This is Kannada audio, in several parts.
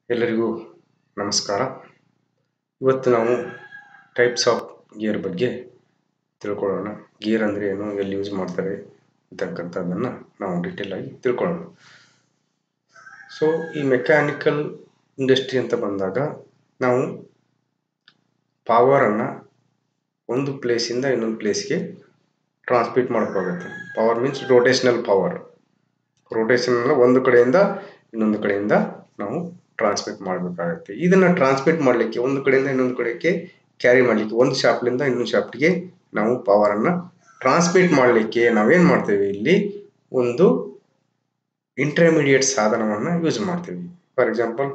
ಎಲ್ಲರಿಗೂ ನಮಸ್ಕಾರ ಇವತ್ತು ನಾವು ಟೈಪ್ಸ್ ಆಫ್ ಗೇರ್ ಬಗ್ಗೆ ತಿಳ್ಕೊಳ್ಳೋಣ ಗೇರ್ ಅಂದರೆ ಏನು ಎಲ್ಲಿ ಯೂಸ್ ಮಾಡ್ತಾರೆ ಅಂತಕ್ಕಂಥದ್ದನ್ನು ನಾವು ಡೀಟೇಲ್ ಆಗಿ ತಿಳ್ಕೊಳ್ಳೋಣ ಸೊ ಈ ಮೆಕ್ಯಾನಿಕಲ್ ಇಂಡಸ್ಟ್ರಿ ಅಂತ ಬಂದಾಗ ನಾವು ಪವರನ್ನು ಒಂದು ಪ್ಲೇಸಿಂದ ಇನ್ನೊಂದು ಪ್ಲೇಸ್ಗೆ ಟ್ರಾನ್ಸ್ಮಿಟ್ ಮಾಡಬೇಕಾಗುತ್ತೆ power means rotational power rotation ಒಂದು ಕಡೆಯಿಂದ ಇನ್ನೊಂದು ಕಡೆಯಿಂದ ನಾವು ಟ್ರಾನ್ಸ್ಮಿಟ್ ಮಾಡಬೇಕಾಗುತ್ತೆ ಇದನ್ನ ಟ್ರಾನ್ಸ್ಮಿಟ್ ಮಾಡಲಿಕ್ಕೆ ಒಂದು ಕಡೆಯಿಂದ ಇನ್ನೊಂದು ಕಡೆಗೆ ಕ್ಯಾರಿ ಮಾಡಲಿಕ್ಕೆ ಒಂದು ಶಾಫ್ಟ್ಲಿಂದ ಇನ್ನೊಂದು ಶಾಫ್ಟ್ಗೆ ನಾವು ಪವರನ್ನು ಟ್ರಾನ್ಸ್ಮಿಟ್ ಮಾಡಲಿಕ್ಕೆ ನಾವೇನು ಮಾಡ್ತೇವೆ ಇಲ್ಲಿ ಒಂದು ಇಂಟರ್ಮೀಡಿಯೇಟ್ ಸಾಧನವನ್ನು ಯೂಸ್ ಮಾಡ್ತೀವಿ ಫಾರ್ ಎಕ್ಸಾಂಪಲ್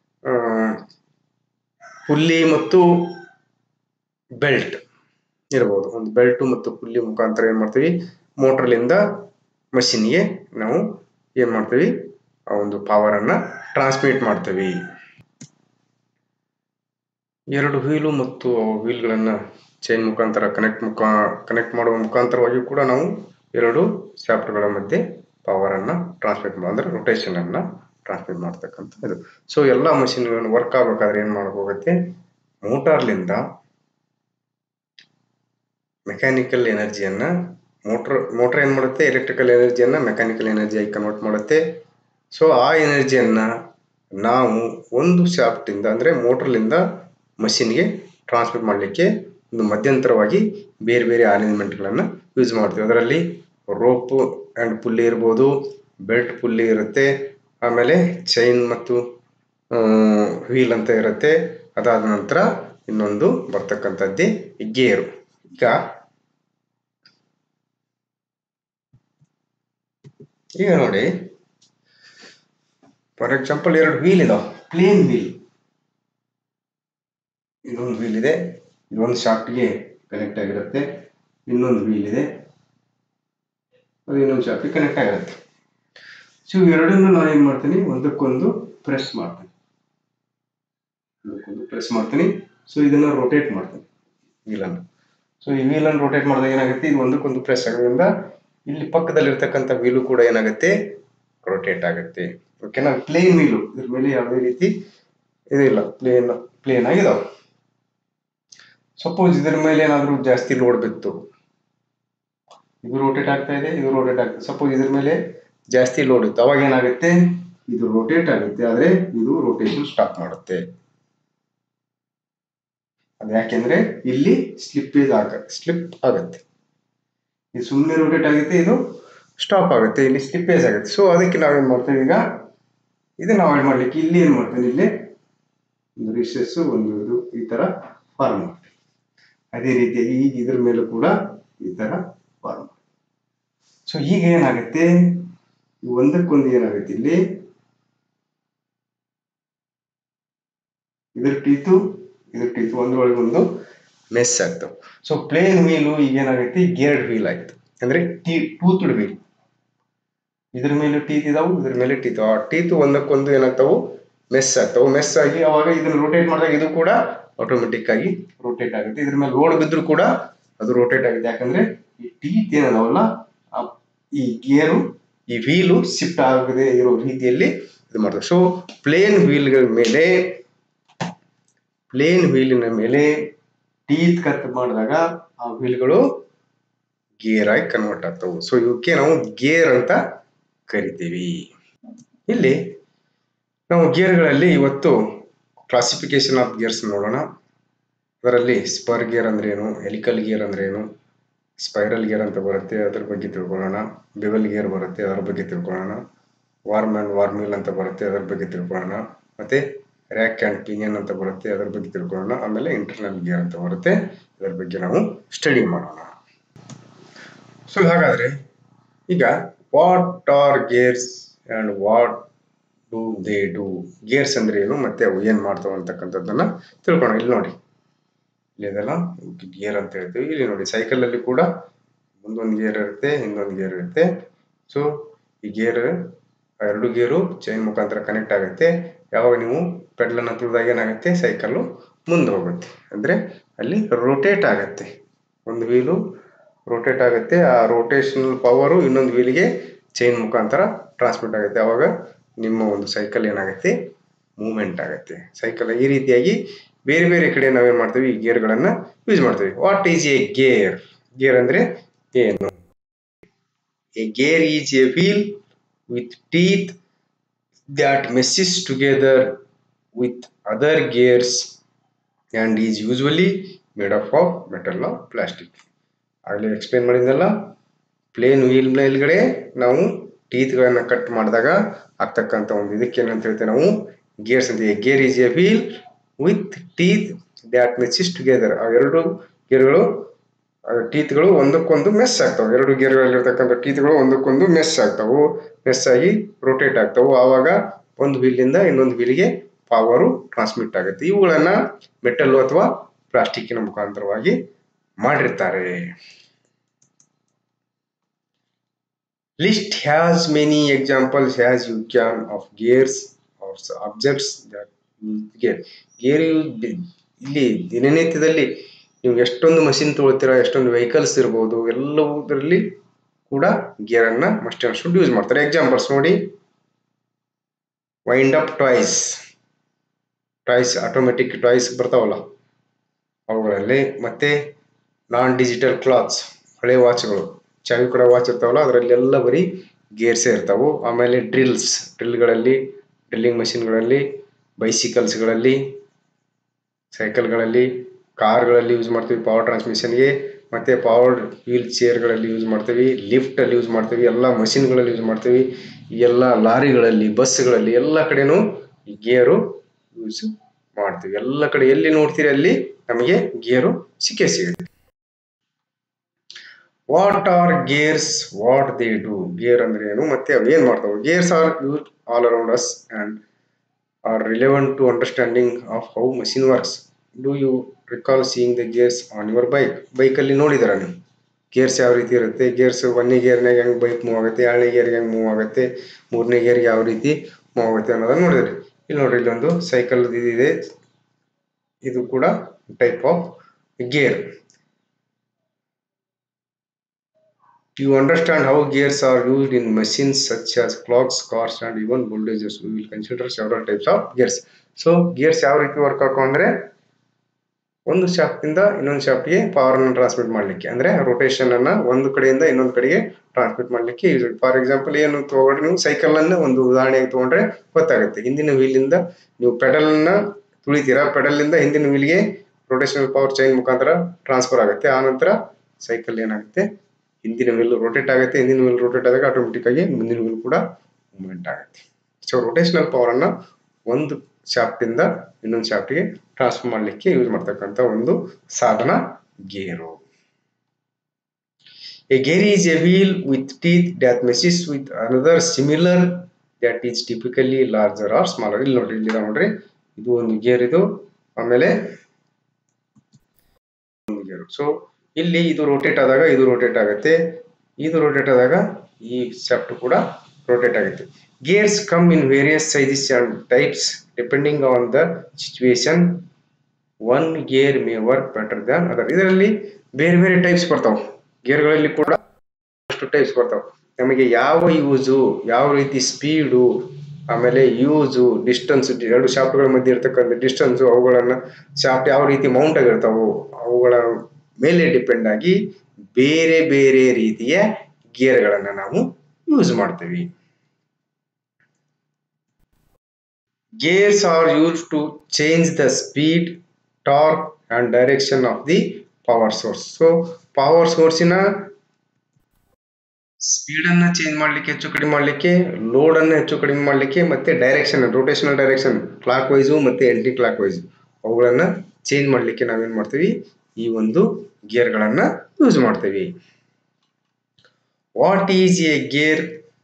ಪುಲ್ಲಿ ಮತ್ತು ಬೆಲ್ಟ್ ಇರ್ಬೋದು ಒಂದು ಬೆಲ್ಟು ಮತ್ತು ಪುಲ್ಲಿ ಮುಖಾಂತರ ಏನು ಮಾಡ್ತೀವಿ ಮೋಟ್ರಲಿಂದ ಮಷಿನ್ಗೆ ನಾವು ಏನು ಮಾಡ್ತೀವಿ ಆ ಒಂದು ಪವರನ್ನು ಟ್ರಾನ್ಸ್ಮಿಟ್ ಮಾಡ್ತೀವಿ ಎರಡು ವೀಲು ಮತ್ತು ವೀಲ್ಗಳನ್ನು ಚೈನ್ ಮುಖಾಂತರ ಕನೆಕ್ಟ್ ಮುಖ ಕನೆಕ್ಟ್ ಮಾಡುವ ಮುಖಾಂತರವಾಗಿ ಕೂಡ ನಾವು ಎರಡು ಶಾಫ್ಟ್ಗಳ ಮಧ್ಯೆ ಪವರನ್ನು ಟ್ರಾನ್ಸ್ಮಿಟ್ ಅಂದರೆ ರೊಟೇಷನನ್ನು ಟ್ರಾನ್ಸ್ಮಿಟ್ ಮಾಡ್ತಕ್ಕಂಥ ಇದು ಸೊ ಎಲ್ಲ ಮಷಿನ್ಗಳನ್ನು ವರ್ಕ್ ಆಗಬೇಕಾದ್ರೆ ಏನು ಮಾಡಬೇಕಾಗುತ್ತೆ ಮೋಟಾರ್ಲಿಂದ ಮೆಕ್ಯಾನಿಕಲ್ ಎನರ್ಜಿಯನ್ನು ಮೋಟ್ರ್ ಮೋಟ್ರ್ ಏನು ಮಾಡುತ್ತೆ ಎಲೆಕ್ಟ್ರಿಕಲ್ ಎನರ್ಜಿಯನ್ನು ಮೆಕ್ಯಾನಿಕಲ್ ಎನರ್ಜಿಯಾಗಿ ಕನ್ವರ್ಟ್ ಮಾಡುತ್ತೆ ಸೊ ಆ ಎನರ್ಜಿಯನ್ನು ನಾವು ಒಂದು ಶಾಫ್ಟಿಂದ ಅಂದರೆ ಮೋಟ್ರಲಿಂದ ಮಷಿನ್ಗೆ ಟ್ರಾನ್ಸ್ಮಿಟ್ ಮಾಡಲಿಕ್ಕೆ ಒಂದು ಮಧ್ಯಂತರವಾಗಿ ಬೇರೆ ಬೇರೆ ಅರೇಂಜ್ಮೆಂಟ್ಗಳನ್ನು ಯೂಸ್ ಮಾಡ್ತೀವಿ ಅದರಲ್ಲಿ ರೋಪು ಆ್ಯಂಡ್ ಪುಲ್ಲಿ ಇರ್ಬೋದು ಬೆಲ್ಟ್ ಪುಲ್ಲಿ ಇರುತ್ತೆ ಆಮೇಲೆ ಚೈನ್ ಮತ್ತು ವೀಲ್ ಅಂತ ಇರುತ್ತೆ ಅದಾದ ನಂತರ ಇನ್ನೊಂದು ಬರ್ತಕ್ಕಂಥದ್ದೇ ಗೇರು ಈಗ ಈಗ ನೋಡಿ ಫಾರ್ ಎಕ್ಸಾಂಪಲ್ ಎರಡು ವೀಲ್ ಇದಾವೆ ಪ್ಲೇನ್ ವೀಲ್ ಇದೊಂದು ವೀಲ್ ಇದೆ ಇದೊಂದು ಶಾಫ್ಟ್ಗೆ ಕನೆಕ್ಟ್ ಆಗಿರುತ್ತೆ ಇನ್ನೊಂದು ವೀಲ್ ಇದೆ ಅದು ಇನ್ನೊಂದು ಶಾಫ್ಟ್ಗೆ ಕನೆಕ್ಟ್ ಆಗಿರುತ್ತೆ ಸೊ ಎರಡನ್ನು ನಾನು ಏನು ಮಾಡ್ತೀನಿ ಒಂದಕ್ಕೊಂದು ಪ್ರೆಸ್ ಮಾಡ್ತೀನಿ ಒಂದಕ್ಕೊಂದು ಪ್ರೆಸ್ ಮಾಡ್ತೀನಿ ಸೊ ಇದನ್ನ ರೊಟೇಟ್ ಮಾಡ್ತೀನಿ ವೀಲನ್ನು ಸೊ ಈ ವೀಲನ್ನು ರೊಟೇಟ್ ಮಾಡಿದಾಗ ಏನಾಗುತ್ತೆ ಇದು ಒಂದಕ್ಕೊಂದು ಪ್ರೆಸ್ ಆಗೋದ್ರಿಂದ ಇಲ್ಲಿ ಪಕ್ಕದಲ್ಲಿರ್ತಕ್ಕಂಥ ವೀಲು ಕೂಡ ಏನಾಗುತ್ತೆ ರೊಟೇಟ್ ಆಗುತ್ತೆ ಓಕೆನಾ ಪ್ಲೇನ್ ವೀಲು ಇದ್ರ ಮೇಲೆ ಯಾವುದೇ ರೀತಿ ಇದಿಲ್ಲ ಪ್ಲೇನ್ ಪ್ಲೇನ್ ಆಗಿದಾವೆ ಸಪೋಸ್ ಇದ್ರ ಮೇಲೆ ಏನಾದರೂ ಜಾಸ್ತಿ ಲೋಡ್ ಬಿತ್ತು ಇದು ರೋಟೇಟ್ ಆಗ್ತಾ ಇದೆ ಇದು ರೋಟೇಟ್ ಆಗ್ತದೆ ಸಪೋಸ್ ಇದ್ರ ಮೇಲೆ ಜಾಸ್ತಿ ಲೋಡ್ ಇತ್ತು ಅವಾಗ ಏನಾಗುತ್ತೆ ಇದು ರೋಟೇಟ್ ಆಗುತ್ತೆ ಆದ್ರೆ ಇದು ರೋಟೇಷನ್ ಸ್ಟಾಪ್ ಮಾಡುತ್ತೆ ಅದು ಯಾಕೆಂದ್ರೆ ಇಲ್ಲಿ ಸ್ಲಿಪ್ಪೇಜ್ ಆಗ ಸ್ಲಿಪ್ ಆಗುತ್ತೆ ಇದು ಸುಮ್ಮನೆ ರೋಟೇಟ್ ಆಗುತ್ತೆ ಇದು ಸ್ಟಾಪ್ ಆಗುತ್ತೆ ಇಲ್ಲಿ ಸ್ಲಿಪ್ಪೇಜ್ ಆಗುತ್ತೆ ಸೊ ಅದಕ್ಕೆ ನಾವೇನ್ ಮಾಡ್ತೇವೆ ಈಗ ಇದನ್ನ ಅವಾಯ್ಡ್ ಮಾಡ್ಲಿಕ್ಕೆ ಇಲ್ಲಿ ಏನ್ ಮಾಡ್ತೇನೆ ಇಲ್ಲಿ ಒಂದು ರಿಸೆಸ್ ಒಂದು ಇದು ಈ ತರ ಫಾರ್ಮ್ ಮಾಡ್ತೇವೆ ಅದೇ ರೀತಿಯಾಗಿ ಈಗ ಇದ್ರ ಮೇಲೂ ಕೂಡ ಈ ತರ ಫಾರ್ಮ್ ಸೊ ಈಗ ಏನಾಗುತ್ತೆ ಒಂದಕ್ಕೊಂದು ಏನಾಗುತ್ತೆ ಇಲ್ಲಿ ಇದ್ರ ಟೀತು ಇದ್ರ ಟೀತು ಒಂದ್ರೊಳಗೆ ಒಂದು ಮೆಸ್ ಆಗ್ತವೆ ಸೊ ಪ್ಲೇನ್ ವೀಲು ಈಗ ಏನಾಗೈತಿ ಗೇರ್ಡ್ ವೀಲ್ ಆಯ್ತು ಅಂದ್ರೆ ಟೀ ಟೂತ್ಡ್ ವೀಲ್ ಇದ್ರ ಮೇಲೆ ಟೀತ್ ಇದಾವು ಇದ್ರ ಮೇಲೆ ಟೀತ್ ಆ ಟೀತ್ ಒಂದಕ್ಕೊಂದು ಏನಾಗ್ತಾವು ಮೆಸ್ ಆಗ್ತಾವು ಮೆಸ್ ಆಗಿ ಅವಾಗ ಇದನ್ನ ರೋಟೇಟ್ ಮಾಡಿದಾಗ ಇದು ಕೂಡ ಆಟೋಮೆಟಿಕ್ ಆಗಿ ರೋಟೇಟ್ ಆಗುತ್ತೆ ಇದ್ರ ಮೇಲೆ ಲೋಡ್ ಬಿದ್ರು ಕೂಡ ಅದು ರೋಟೇಟ್ ಆಗುತ್ತೆ ಯಾಕಂದ್ರೆ ಈ ಟೀತ್ ಏನದಾವಲ್ಲ ಈ ಗೇರು ಈ ವೀಲು ಶಿಫ್ಟ್ ಆಗದೆ ಇರೋ ರೀತಿಯಲ್ಲಿ ಇದು ಮಾಡ್ತಾರೆ ಸೊ ಪ್ಲೇನ್ ವೀಲ್ಗಳ ಮೇಲೆ ಪ್ಲೇನ್ ವೀಲಿನ ಮೇಲೆ ಟೀತ್ ಕಟ್ ಮಾಡಿದಾಗ ಆ ವೀಲ್ಗಳು ಗೇರ್ ಆಗಿ ಕನ್ವರ್ಟ್ ಆಗ್ತವೆ ಸೊ ಇವಕ್ಕೆ ನಾವು ಗೇರ್ ಅಂತ ಕರಿತೀವಿ ಇಲ್ಲಿ ನಾವು ಗೇರ್ಗಳಲ್ಲಿ ಇವತ್ತು ಕ್ಲಾಸಿಫಿಕೇಶನ್ ಆಫ್ ಗೇರ್ಸ್ ನೋಡೋಣ ಅದರಲ್ಲಿ ಸ್ಪರ್ ಗೇರ್ ಅಂದ್ರೆ ಏನು ಎಲಿಕಲ್ ಗೇರ್ ಅಂದ್ರೆ ಏನು ಸ್ಪೈರಲ್ ಗೇರ್ ಅಂತ ಬರುತ್ತೆ ಅದ್ರ ಬಗ್ಗೆ ತಿಳ್ಕೊಳ್ಳೋಣ ಬಿವಲ್ ಗೇರ್ ಬರುತ್ತೆ ಅದರ ಬಗ್ಗೆ ತಿಳ್ಕೊಳ್ಳೋಣ ವಾರ್ಮ್ ಅಂಡ್ ವಾರ್ಮಿಲ್ ಅಂತ ಬರುತ್ತೆ ಅದರ ಬಗ್ಗೆ ತಿಳ್ಕೊಳ್ಳೋಣ ಮತ್ತೆ ರ್ಯಾಕ್ ಆ್ಯಂಡ್ ಪಿನಿಯನ್ ಅಂತ ಬರುತ್ತೆ ಅದರ ಬಗ್ಗೆ ತಿಳ್ಕೊಳ್ಳೋಣ ಆಮೇಲೆ ಇಂಟರ್ನಲ್ ಗೇರ್ ಅಂತ ಬರುತ್ತೆ ಅದರ ಬಗ್ಗೆ ನಾವು ಸ್ಟಡಿ ಮಾಡೋಣ ಸೊ ಹಾಗಾದ್ರೆ ಈಗ what are gears and what do they do gears ಅಂದ್ರೆ ಏನು ಮತ್ತೆ ಅವು ಏನು ಮಾಡ್ತಾವೆ ಅಂತಕ್ಕಂಥದ್ದನ್ನ ತಿಳ್ಕೊಳ್ಳೋಣ ಇಲ್ಲಿ ನೋಡಿ ಇಲ್ಲಿ ಇದೆಲ್ಲ ಗೇರ್ ಅಂತ ಹೇಳ್ತೀವಿ ಇಲ್ಲಿ ನೋಡಿ ಸೈಕಲ್ ಅಲ್ಲಿ ಕೂಡ ಮುಂದೊಂದು ಗೇರ್ ಇರುತ್ತೆ ಹಿಂದೊಂದು ಗೇರ್ ಇರುತ್ತೆ ಸೊ ಈ ಗೇರ್ ಎರಡು ಗೇರು ಚೈನ್ ಮುಖಾಂತರ ಕನೆಕ್ಟ್ ಆಗುತ್ತೆ ಯಾವಾಗ ನೀವು ಪೆಡ್ಲನ್ನು ತುಳಿದಾಗ ಏನಾಗುತ್ತೆ ಸೈಕಲ್ಲು ಮುಂದೆ ಹೋಗುತ್ತೆ ಅಂದರೆ ಅಲ್ಲಿ ರೊಟೇಟ್ ಆಗುತ್ತೆ ಒಂದು ವೀಲು ರೊಟೇಟ್ ಆಗುತ್ತೆ ಆ ರೋಟೇಷನಲ್ ಪವರು ಇನ್ನೊಂದು ವೀಲಿಗೆ ಚೈನ್ ಮುಖಾಂತರ ಟ್ರಾನ್ಸ್ಮಿಟ್ ಆಗುತ್ತೆ ಆವಾಗ ನಿಮ್ಮ ಒಂದು ಸೈಕಲ್ ಏನಾಗುತ್ತೆ ಮೂವ್ಮೆಂಟ್ ಆಗುತ್ತೆ ಸೈಕಲ್ ಈ ರೀತಿಯಾಗಿ ಬೇರೆ ಬೇರೆ ಕಡೆ ನಾವೇನ್ ಮಾಡ್ತೀವಿ ಈ ಗೇರ್ಗಳನ್ನ ಯೂಸ್ ಮಾಡ್ತೀವಿ what is a gear gear ಅಂದ್ರೆ ಏನು a gear is a wheel with teeth that meshes together with other gears and is usually made up of metal or plastic ಆಗಲೇ ಎಕ್ಸ್ಪ್ಲೇನ್ ಮಾಡಿದ್ನಲ್ಲ ಪ್ಲೇನ್ ವೀಲ್ ಮೇಲ್ಗಡೆ ನಾವು ಟೀತ್ಗಳನ್ನ ಕಟ್ ಮಾಡಿದಾಗ ಆಗ್ತಕ್ಕಂಥ ಒಂದು ಇದಕ್ಕೆ ಏನಂತ ಹೇಳ್ತೇವೆ ನಾವು ಗೇರ್ಸ್ ಅಂತ gear is a wheel with teeth that meshes together ಆ ಎರಡು ಗೇರ್ಗಳು ಟೀತ್ಗಳು ಒಂದಕ್ಕೊಂದು ಮೆಸ್ ಆಗ್ತಾವೆ ಎರಡು ಗೇರ್ಗಳಲ್ಲಿರ್ತಕ್ಕಂಥ ಟೀತ್ಗಳು ಒಂದಕ್ಕೊಂದು ಮೆಸ್ ಆಗ್ತಾವು ಮೆಸ್ ಆಗಿ ರೊಟೇಟ್ ಆಗ್ತಾವು ಆವಾಗ ಒಂದು ವೀಲಿಂದ ಇನ್ನೊಂದು ವೀಲ್ಗೆ ಪವರು ಟ್ರಾನ್ಸ್ಮಿಟ್ ಆಗುತ್ತೆ ಇವುಗಳನ್ನ ಮೆಟಲ್ ಅಥವಾ ಪ್ಲಾಸ್ಟಿಕ್ಕಿನ ಮುಖಾಂತರವಾಗಿ ಮಾಡಿರ್ತಾರೆ list has many examples has you can of gears are objects gear gear ಇಲ್ಲಿ ದಿನನಿತ್ಯದಲ್ಲಿ ನೀವು ಎಷ್ಟೊಂದು ಮಷಿನ್ ತೊಗೊಳ್ತೀರಾ ಎಷ್ಟೊಂದು ವೆಹಿಕಲ್ಸ್ ಇರ್ಬೋದು ಎಲ್ಲವುದರಲ್ಲಿ ಕೂಡ ಗೇರ್ ಅನ್ನ ಮಸ್ಟ್ ಅಂಡ್ ಶುಡ್ ಯೂಸ್ ಮಾಡ್ತಾರೆ ಎಕ್ಸಾಂಪಲ್ಸ್ ನೋಡಿ wind up toys toys automatic toys ಬರ್ತಾವಲ್ಲ ಅವುಗಳಲ್ಲಿ ಮತ್ತೆ ನಾನ್ ಡಿಜಿಟಲ್ ಕ್ಲಾತ್ಸ್ ಹಳೆ ವಾಚ್ಗಳು ಚಾವಿ ಕೂಡ ವಾಚ್ ಇರ್ತಾವಲ್ಲ ಅದರಲ್ಲಿ ಎಲ್ಲ ಬರೀ ಗೇರ್ಸೇ ಇರ್ತಾವು ಆಮೇಲೆ ಡ್ರಿಲ್ಸ್ ಡ್ರಿಲ್ಗಳಲ್ಲಿ ಡ್ರಿಲ್ಲಿಂಗ್ ಮಷಿನ್ಗಳಲ್ಲಿ ಬೈಸಿಕಲ್ಸ್ಗಳಲ್ಲಿ ಸೈಕಲ್ಗಳಲ್ಲಿ ಕಾರ್ಗಳಲ್ಲಿ ಯೂಸ್ ಮಾಡ್ತೀವಿ ಪವರ್ ಟ್ರಾನ್ಸ್ಮಿಷನ್ಗೆ ಮತ್ತೆ ಪವರ್ ವೀಲ್ ಚೇರ್ಗಳಲ್ಲಿ ಯೂಸ್ ಮಾಡ್ತೀವಿ ಲಿಫ್ಟ್ ಅಲ್ಲಿ ಯೂಸ್ ಮಾಡ್ತೀವಿ ಎಲ್ಲ ಮಷಿನ್ಗಳಲ್ಲಿ ಯೂಸ್ ಮಾಡ್ತೀವಿ ಎಲ್ಲ ಲಾರಿಗಳಲ್ಲಿ ಬಸ್ಗಳಲ್ಲಿ ಎಲ್ಲ ಕಡೆನೂ ಈ ಗೇರು ಯೂಸ್ ಮಾಡ್ತೀವಿ ಎಲ್ಲ ಕಡೆ ಎಲ್ಲಿ ನೋಡ್ತೀರಿ ಅಲ್ಲಿ ನಮಗೆ ಗೇರು ಸಿಕ್ಕೇ ಸಿಗುತ್ತೆ what are gears what they do gear ಅಂದ್ರೆ ಏನು ಮತ್ತೆ ಅವು ಏನ್ ಮಾಡ್ತಾವೆ gears are use all around us and are relevant to understanding of how machine works do you recall seeing the gears on your bike ಬೈಕಲ್ಲಿ ನೋಡಿದಾರ ನೀವು ಗೇರ್ಸ್ ಯಾವ ರೀತಿ ಇರುತ್ತೆ ಗೇರ್ಸ್ ಒಂದನೇ ಗೇರ್ನಾಗ ಹೆಂಗ್ ಬೈಕ್ ಮೂವ್ ಆಗುತ್ತೆ ಎರಡನೇ ಗೇರ್ಗೆ ಹೆಂಗ್ ಮೂವ್ ಆಗುತ್ತೆ ಮೂರನೇ ಗೇರ್ಗೆ ಯಾವ ರೀತಿ ಮೂವ್ ಆಗುತ್ತೆ ಅನ್ನೋದನ್ನ ನೋಡಿದ್ರಿ ಇಲ್ಲಿ ನೋಡ್ರಿ ಇಲ್ಲೊಂದು ಸೈಕಲ್ ಇದಿದೆ ಇದು ಕೂಡ type of gear You understand how gears are used in machines such as clocks, cars, and even bulldozers. We will consider several types of gears. So, gears ಯಾವ ರೀತಿ ವರ್ಕ್ ಹಾಕೋ ಅಂದ್ರೆ ಒಂದು ಶಾಫ್ಟ್ ಇಂದ ಇನ್ನೊಂದು ಶಾಫ್ಟ್ಗೆ ಪವರ್ ಅನ್ನು ಟ್ರಾನ್ಸ್ಮಿಟ್ ಮಾಡ್ಲಿಕ್ಕೆ ಅಂದ್ರೆ ರೊಟೇಷನ್ ಅನ್ನ ಒಂದು ಕಡೆಯಿಂದ ಇನ್ನೊಂದು ಕಡೆಗೆ ಟ್ರಾನ್ಸ್ಮಿಟ್ ಮಾಡ್ಲಿಕ್ಕೆ ಯೂಸ್ ಫಾರ್ ಎಕ್ಸಾಂಪಲ್ ಏನು ತಗೊಂಡ್ರೆ ನೀವು ಸೈಕಲ್ ಅನ್ನ ಒಂದು ಉದಾಹರಣೆಗೆ ತಗೊಂಡ್ರೆ ಗೊತ್ತಾಗುತ್ತೆ ಹಿಂದಿನ wheel ಇಂದ ನೀವು ಪೆಡಲ್ ಅನ್ನ ತುಳಿತೀರಾ ಪೆಡಲ್ ಇಂದ ಹಿಂದಿನ wheel-ಗೆ ರೊಟೇಷನಲ್ ಪವರ್ ಚೈನ್ ಮುಖಾಂತರ ಟ್ರಾನ್ಸ್ಫರ್ ಆಗುತ್ತೆ ಆ ನಂತರ ಸೈಕಲ್ ಏನಾಗುತ್ತೆ ಹಿಂದಿನ ವೀಲ್ ರೊಟೇಟ್ ಆಗುತ್ತೆ ಹಿಂದಿನ ವೀಲ್ ರೊಟೇಟ್ ಆದಾಗ ಆಟೋಮೆಟಿಕ್ ಆಗಿ ಮುಂದಿನ ವೀಲ್ ಕೂಡ ಮೂವ್ಮೆಂಟ್ ಆಗುತ್ತೆ ಸೊ ರೊಟೇಷನಲ್ ಪವರ್ ಅನ್ನ ಒಂದು ಶಾಫ್ಟ್ ಇಂದ ಇನ್ನೊಂದು ಶಾಫ್ಟ್ಗೆ ಟ್ರಾನ್ಸ್ಫರ್ ಮಾಡಲಿಕ್ಕೆ ಯೂಸ್ ಮಾಡ್ತಕ್ಕಂಥ ಒಂದು ಸಾಧನ ಗೇರು A gear is a wheel with teeth that meshes with another similar that is typically larger or smaller. ಇಲ್ಲಿ ನೋಡ್ರಿ ಇಲ್ಲಿ ನೋಡ್ರಿ ಇದು ಒಂದು ಗೇರ್ ಇದು ಆಮೇಲೆ ಒಂದು ಗೇರ್ ಸೊ ಇಲ್ಲಿ ಇದು ರೋಟೇಟ್ ಆದಾಗ ಇದು ರೋಟೇಟ್ ಆಗುತ್ತೆ ಇದು ರೋಟೇಟ್ ಆದಾಗ ಈ ಶಾಫ್ಟ್ ಕೂಡ ರೋಟೇಟ್ ಆಗುತ್ತೆ gears come in various sizes and types depending on the situation one gear may work better than other ಇದರಲ್ಲಿ ಬೇರೆ ಬೇರೆ ಟೈಪ್ಸ್ ಬರ್ತಾವೆ ಗೇರ್ಗಳಲ್ಲಿ ಕೂಡ ಅಷ್ಟು ಟೈಪ್ಸ್ ಬರ್ತಾವೆ ನಮಗೆ ಯಾವ ಯೂಸು ಯಾವ ರೀತಿ ಸ್ಪೀಡು ಆಮೇಲೆ ಯೂಸು ಡಿಸ್ಟನ್ಸ್ ಎರಡು ಶಾಫ್ಟ್ಗಳ ಮಧ್ಯೆ ಇರ್ತಕ್ಕಂಥ ಡಿಸ್ಟನ್ಸು ಅವುಗಳನ್ನ ಶಾಫ್ಟ್ ಯಾವ ರೀತಿ ಮೌಂಟ್ ಆಗಿರ್ತಾವೋ ಅವುಗಳ ಮೇಲೆ ಡಿಪೆಂಡ್ ಆಗಿ ಬೇರೆ ಬೇರೆ ರೀತಿಯ ಗೇರ್ಗಳನ್ನ ನಾವು ಯೂಸ್ ಮಾಡ್ತೀವಿ gears are use to change the speed torque and direction of the power source so power ಸೋರ್ಸಿನ ಸ್ಪೀಡ್ ಅನ್ನ ಚೇಂಜ್ ಮಾಡ್ಲಿಕ್ಕೆ ಹೆಚ್ಚು ಕಡಿಮೆ ಮಾಡ್ಲಿಕ್ಕೆ ಲೋಡ್ ಅನ್ನ ಹೆಚ್ಚು ಕಡಿಮೆ ಮಾಡ್ಲಿಕ್ಕೆ ಮತ್ತೆ direction rotational direction clockwise ಮತ್ತೆ ಆಂಟಿ ಕ್ಲಾಕ್ ವೈಸ್ ಅವುಗಳನ್ನ ಚೇಂಜ್ ಮಾಡ್ಲಿಕ್ಕೆ ನಾವೇನ್ ಮಾಡ್ತೀವಿ ಈ ಒಂದು ಗೇರ್ಗಳನ್ನ ಯೂಸ್ ಮಾಡ್ತೀವಿ what is a gear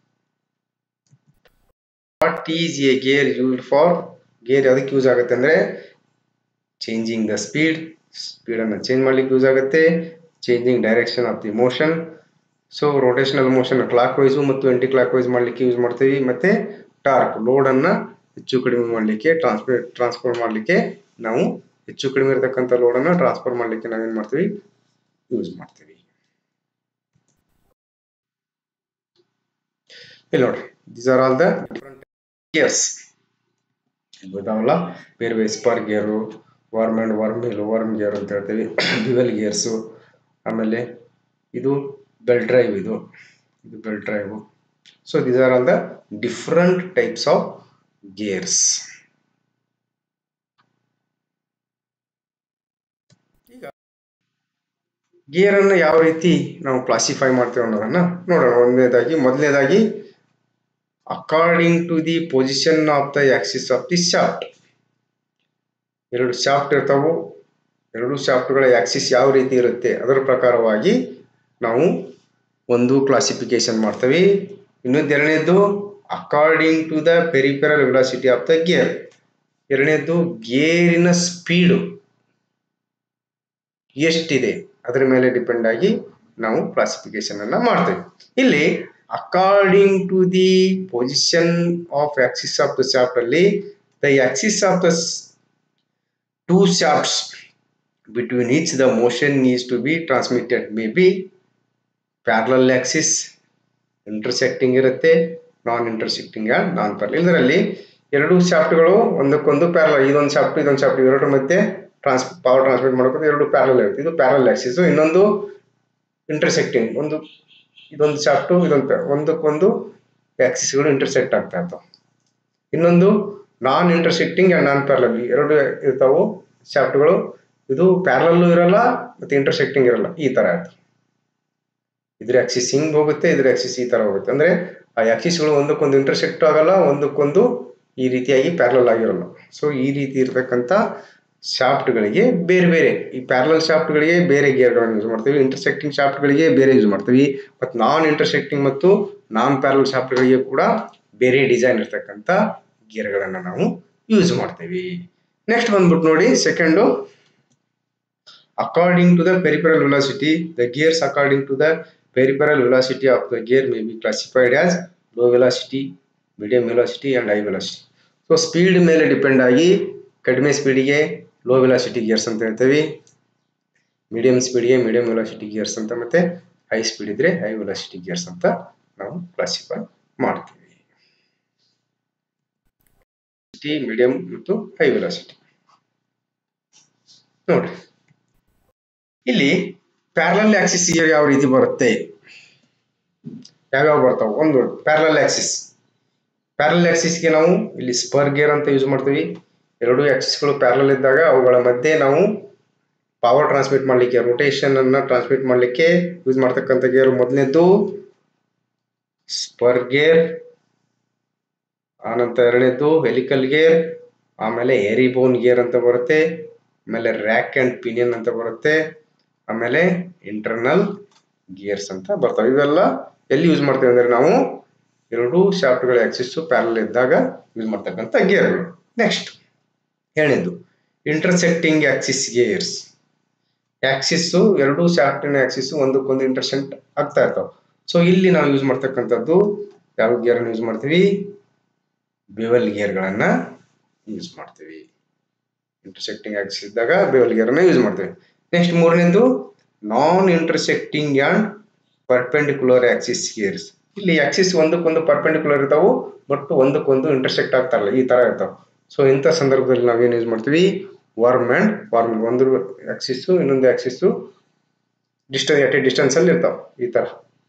what is a gear use for gear ಅದಕ್ಕೆ ಯೂಸ್ ಆಗುತ್ತೆ ಅಂದ್ರೆ ಚೇಂಜಿಂಗ್ ದ ಸ್ಪೀಡ್ ಸ್ಪೀಡ್ ಅನ್ನ ಚೇಂಜ್ ಮಾಡ್ಲಿಕ್ಕೆ ಯೂಸ್ ಆಗುತ್ತೆ changing direction of the motion so rotational motion clockwise ಮತ್ತು ಆಂಟಿ ಕ್ಲಾಕ್ ವೈಸ್ ಮಾಡ್ಲಿಕ್ಕೆ ಯೂಸ್ ಮಾಡ್ತೀವಿ ಮತ್ತೆ ಟಾರ್ಕ್ ಲೋಡ್ ಅನ್ನ ಹೆಚ್ಚು ಕಡಿಮೆ ಮಾಡ್ಲಿಕ್ಕೆ ಟ್ರಾನ್ಸ್ಫರ್ ಟ್ರಾನ್ಸ್ಫರ್ ಮಾಡ್ಲಿಕ್ಕೆ ನಾವು ಹೆಚ್ಚು ಕಡಿಮೆ ಇರತಕ್ಕಂಥ ಲೋಡ್ ಅನ್ನ ಟ್ರಾನ್ಸ್ಫರ್ ಮಾಡ್ಲಿಕ್ಕೆ ನಾವೇನ್ ಮಾಡ್ತೀವಿ ಯೂಸ್ ಮಾಡ್ತೀವಿ ಇಲ್ಲಿ ನೋಡ್ರಿ these are all the different gears ಗೊತ್ತಾವಲ್ಲ ಬೇರೆ ಬೇರೆ spur gear worm and worm mill worm gear ಅಂತ ಹೇಳ್ತೀವಿ ಡ್ಯುವೆಲ್ ಗೇರ್ಸು ಆಮೇಲೆ ಇದು ಬೆಲ್ ಡ್ರೈವ್ ಇದು ಇದು belt drive so these are all the different types of gears ಈಗ ಗೇರ್ ಅನ್ನು ಯಾವ ರೀತಿ ನಾವು ಕ್ಲಾಸಿಫೈ ಮಾಡ್ತೇವೆ ಅನ್ನೋದನ್ನ ನೋಡೋಣ ಒಂದನೇದಾಗಿ ಮೊದಲನೇದಾಗಿ according to the position of the axis of the shaft ಎರಡು ಶಾಫ್ಟ್ ಇರ್ತಾವು ಎರಡು ಶಾಫ್ಟ್ಗಳ ಆಕ್ಸಿಸ್ ಯಾವ ರೀತಿ ಇರುತ್ತೆ ಅದರ ಪ್ರಕಾರವಾಗಿ ನಾವು ಒಂದು ಕ್ಲಾಸಿಫಿಕೇಶನ್ ಮಾಡ್ತೇವೆ ಇನ್ನೊಂದು ಎರಡನೇದ್ದು according to the peripheral velocity of the gear ಎರಡನೇದ್ದು ಗೇರಿನ ಸ್ಪೀಡು ಎಷ್ಟಿದೆ ಅದರ ಮೇಲೆ ಡಿಪೆಂಡ್ ಆಗಿ ನಾವು ಕ್ಲಾಸಿಫಿಕೇಶನ್ ಅನ್ನ ಮಾಡ್ತೇವೆ ಇಲ್ಲಿ according to the position of axis of the shaft ಅಲ್ಲಿ the axis of the two shafts between each the motion is to be transmitted may be parallel axis intersecting ಇರುತ್ತೆ ನಾನ್ ಇಂಟರ್ಸೆಕ್ಟಿಂಗ್ ನಾನ್ ಪ್ಯಾರಲ್ ಇದರಲ್ಲಿ ಎರಡು ಶಾಫ್ಟ್ಗಳು ಒಂದಕ್ಕೊಂದು ಪ್ಯಾರಲ್ ಇದೊಂದು ಶಾಫ್ಟ್ ಇದೊಂದು ಶಾಫ್ಟ್ ಇವೆರಡರ ಮಧ್ಯೆ ಟ್ರಾನ್ಸ್ ಪವರ್ ಟ್ರಾನ್ಸ್ಮಿಟ್ ಮಾಡೋಕೆ ಎರಡು ಪ್ಯಾರಲ್ ಇರುತ್ತೆ ಇದು ಪ್ಯಾರಲ್ ಆಕ್ಸಿಸ್ ಇನ್ನೊಂದು ಇಂಟರ್ಸೆಕ್ಟಿಂಗ್ ಒಂದು ಇದೊಂದು ಶಾಫ್ಟು ಇದೊಂದು pa- ಒಂದಕ್ಕೊಂದು ಆಕ್ಸಿಸ್ಗಳು ಇಂಟರ್ಸೆಕ್ಟ್ ಆಗ್ತಾ ಇರ್ತಾವೆ ಇನ್ನೊಂದು non intersecting and non parallel ಎರಡು ಇರ್ತಾವು ಶಾಫ್ಟ್ಗಳು ಇದು ಪ್ಯಾರಲಲ್ಲೂ ಇರಲ್ಲ ಮತ್ತೆ ಇಂಟರ್ಸೆಕ್ಟಿಂಗ್ ಇರಲ್ಲ ಈ ತರ ಇರ್ತವೆ ಇದ್ರ ಆಕ್ಸಿಸ್ ಹಿಂಗ್ ಹೋಗುತ್ತೆ ಇದ್ರ ಆಕ್ಸಿಸ್ ಈ ತರ ಹೋಗುತ್ತೆ ಅಂದ್ರೆ ಆ ಆಕ್ಸಿಸ್ಗಳು ಒಂದಕ್ಕೊಂದು ಇಂಟರ್ಸೆಕ್ಟ್ ಆಗಲ್ಲ ಒಂದಕ್ಕೊಂದು ಈ ರೀತಿಯಾಗಿ ಪ್ಯಾರಲಲ್ ಆಗಿರಲ್ಲ ಸೊ ಈ ರೀತಿ ಇರತಕ್ಕಂತ ಶಾಫ್ಟ್ಗಳಿಗೆ ಬೇರೆ ಬೇರೆ ಈ ಪ್ಯಾರಲಲ್ ಶಾಫ್ಟ್ಗಳಿಗೆ ಬೇರೆ ಗೇರ್ಗಳನ್ನು ಯೂಸ್ ಮಾಡ್ತೀವಿ ಇಂಟರ್ಸೆಕ್ಟಿಂಗ್ ಶಾಫ್ಟ್ಗಳಿಗೆ ಬೇರೆ ಯೂಸ್ ಮಾಡ್ತೀವಿ ಮತ್ತು ನಾನ್ ಇಂಟರ್ಸೆಕ್ಟಿಂಗ್ ಮತ್ತು ನಾನ್ ಪ್ಯಾರಲಲ್ ಶಾಫ್ಟ್ಗಳಿಗೆ ಕೂಡ ಬೇರೆ ಡಿಸೈನ್ ಇರ್ತಕ್ಕಂಥ ಗೇರ್ಗಳನ್ನು ನಾವು ಯೂಸ್ ಮಾಡ್ತೀವಿ ನೆಕ್ಸ್ಟ್ ಬಂದ್ಬಿಟ್ಟು ನೋಡಿ second according to the peripheral velocity the gears according to the peripheral velocity of the gear may be classified as low velocity medium velocity and high velocity so speed ಮೇಲೆ ಡಿಪೆಂಡ್ ಆಗಿ ಕಡಿಮೆ ಸ್ಪೀಡಿಗೆ ಲೋ ವೆಲಾಸಿಟಿ ಗೇರ್ಸ್ ಅಂತ ಹೇಳ್ತೀವಿ ಮೀಡಿಯಂ ಸ್ಪೀಡ್ಗೆ ಮೀಡಿಯಂ ವೆಲಾಸಿಟಿ ಗೇರ್ಸ್ ಅಂತ ಮತ್ತೆ ಹೈ ಸ್ಪೀಡ್ ಇದ್ರೆ ಹೈ ವೆಲಾಸಿಟಿ ಗೇರ್ಸ್ ಅಂತ ನಾವು ಕ್ಲಾಸಿಫೈ ಮಾಡ್ತೀವಿ ಮೀಡಿಯಂ ಮತ್ತು ಹೈ ವೆಲಾಸಿಟಿ ನೋಡ್ರಿ ಇಲ್ಲಿ ಪ್ಯಾರಲಲ್ ಆಕ್ಸಿಸ್ ಯಾವ ರೀತಿ ಬರುತ್ತೆ ಯಾವ್ಯಾವ ಬರ್ತಾವ ಒಂದು ಪ್ಯಾರಲಲ್ ಆಕ್ಸಿಸ್ ಪ್ಯಾರಲಲ್ ಆಕ್ಸಿಸ್ಗೆ ನಾವು ಇಲ್ಲಿ ಸ್ಪರ್ ಗೇರ್ ಅಂತ ಯೂಸ್ ಮಾಡ್ತೀವಿ ಎರಡು ಆಕ್ಸಿಸ್ಗಳು ಪ್ಯಾರಲಲ್ ಇದ್ದಾಗ ಅವುಗಳ ಮಧ್ಯೆ ನಾವು ಪವರ್ ಟ್ರಾನ್ಸ್ಮಿಟ್ ಮಾಡಲಿಕ್ಕೆ ರೊಟೇಷನ್ ಅನ್ನ ಟ್ರಾನ್ಸ್ಮಿಟ್ ಮಾಡಲಿಕ್ಕೆ ಯೂಸ್ ಮಾಡ್ತಕ್ಕಂಥ ಗೇರ್ ಮೊದಲನೇದ್ದು ಸ್ಪರ್ ಗೇರ್ ಆನಂತರ ಎರಡನೇದ್ದು ಹೆಲಿಕಲ್ ಗೇರ್ ಆಮೇಲೆ ಏರಿಬೋನ್ ಗೇರ್ ಅಂತ ಬರುತ್ತೆ ಆಮೇಲೆ ರ್ಯಾಕ್ ಅಂಡ್ ಪಿನಿಯನ್ ಅಂತ ಬರುತ್ತೆ ಆಮೇಲೆ ಇಂಟರ್ನಲ್ ಗೇರ್ಸ್ ಅಂತ ಬರ್ತವೆ ಇವೆಲ್ಲ ಎಲ್ಲಿ ಯೂಸ್ ಮಾಡ್ತೇವೆ ಅಂದ್ರೆ ನಾವು ಎರಡು ಶಾಫ್ಟ್ಗಳ ಆಕ್ಸಿಸ್ ಪ್ಯಾರಲ್ ಇದ್ದಾಗ ಯೂಸ್ ಮಾಡ್ತಕ್ಕಂಥ ಗೇರ್ಗಳು ನೆಕ್ಸ್ಟ್ ಹೇಳಿದ್ದು ಇಂಟರ್ಸೆಕ್ಟಿಂಗ್ ಆಕ್ಸಿಸ್ ಗೇರ್ಸ್ ಆಕ್ಸಿಸ್ ಎರಡು ಶಾಫ್ಟಿನ ಆಕ್ಸಿಸ್ ಒಂದಕ್ಕೊಂದು ಇಂಟರ್ಸೆಕ್ಟ್ ಆಗ್ತಾ ಇರ್ತಾವೆ ಸೊ ಇಲ್ಲಿ ನಾವು ಯೂಸ್ ಮಾಡ್ತಕ್ಕಂಥದ್ದು ಯಾವ ಗೇರ್ ಯೂಸ್ ಮಾಡ್ತೀವಿ ಬೆವೆಲ್ ಗೇರ್ಗಳನ್ನ ಯೂಸ್ ಮಾಡ್ತೀವಿ ಇಂಟರ್ಸೆಕ್ಟಿಂಗ್ ಆಕ್ಸಿಸ್ ಇದ್ದಾಗ ಬೆವೆಲ್ ಗೇರ್ನ ಯೂಸ್ ಮಾಡ್ತೀವಿ ನೆಕ್ಸ್ಟ್ ಮೂರನೇದು non intersecting and perpendicular axis gears ಇಲ್ಲಿ ಆಕ್ಸಿಸ್ ಒಂದಕ್ಕೊಂದು ಪರ್ಪೆಂಡಿಕ್ಯುಲರ್ ಇರ್ತಾವು ಬಟ್ ಒಂದಕ್ಕೊಂದು ಇಂಟರ್ಸೆಕ್ಟ್ ಆಗ್ತಾರಲ್ಲ ಈ ತರ ಇರ್ತಾವೆ ಸೊ ಇಂಥ ಸಂದರ್ಭದಲ್ಲಿ ನಾವೇನು ಯೂಸ್ ಮಾಡ್ತೀವಿ ವರ್ಮ್ ಅಂಡ್ ವಾರ್ಮ್ ಒಂದು ಆಕ್ಸಿಸ್ ಇನ್ನೊಂದು ಆಕ್ಸಿಸ್ ಡಿಸ್ಟೆನ್ಸ್ ಎಟ್ ಡಿಸ್ಟೆನ್ಸ್ ಅಲ್ಲಿ ಇರ್ತಾವೆ ಈ ತರ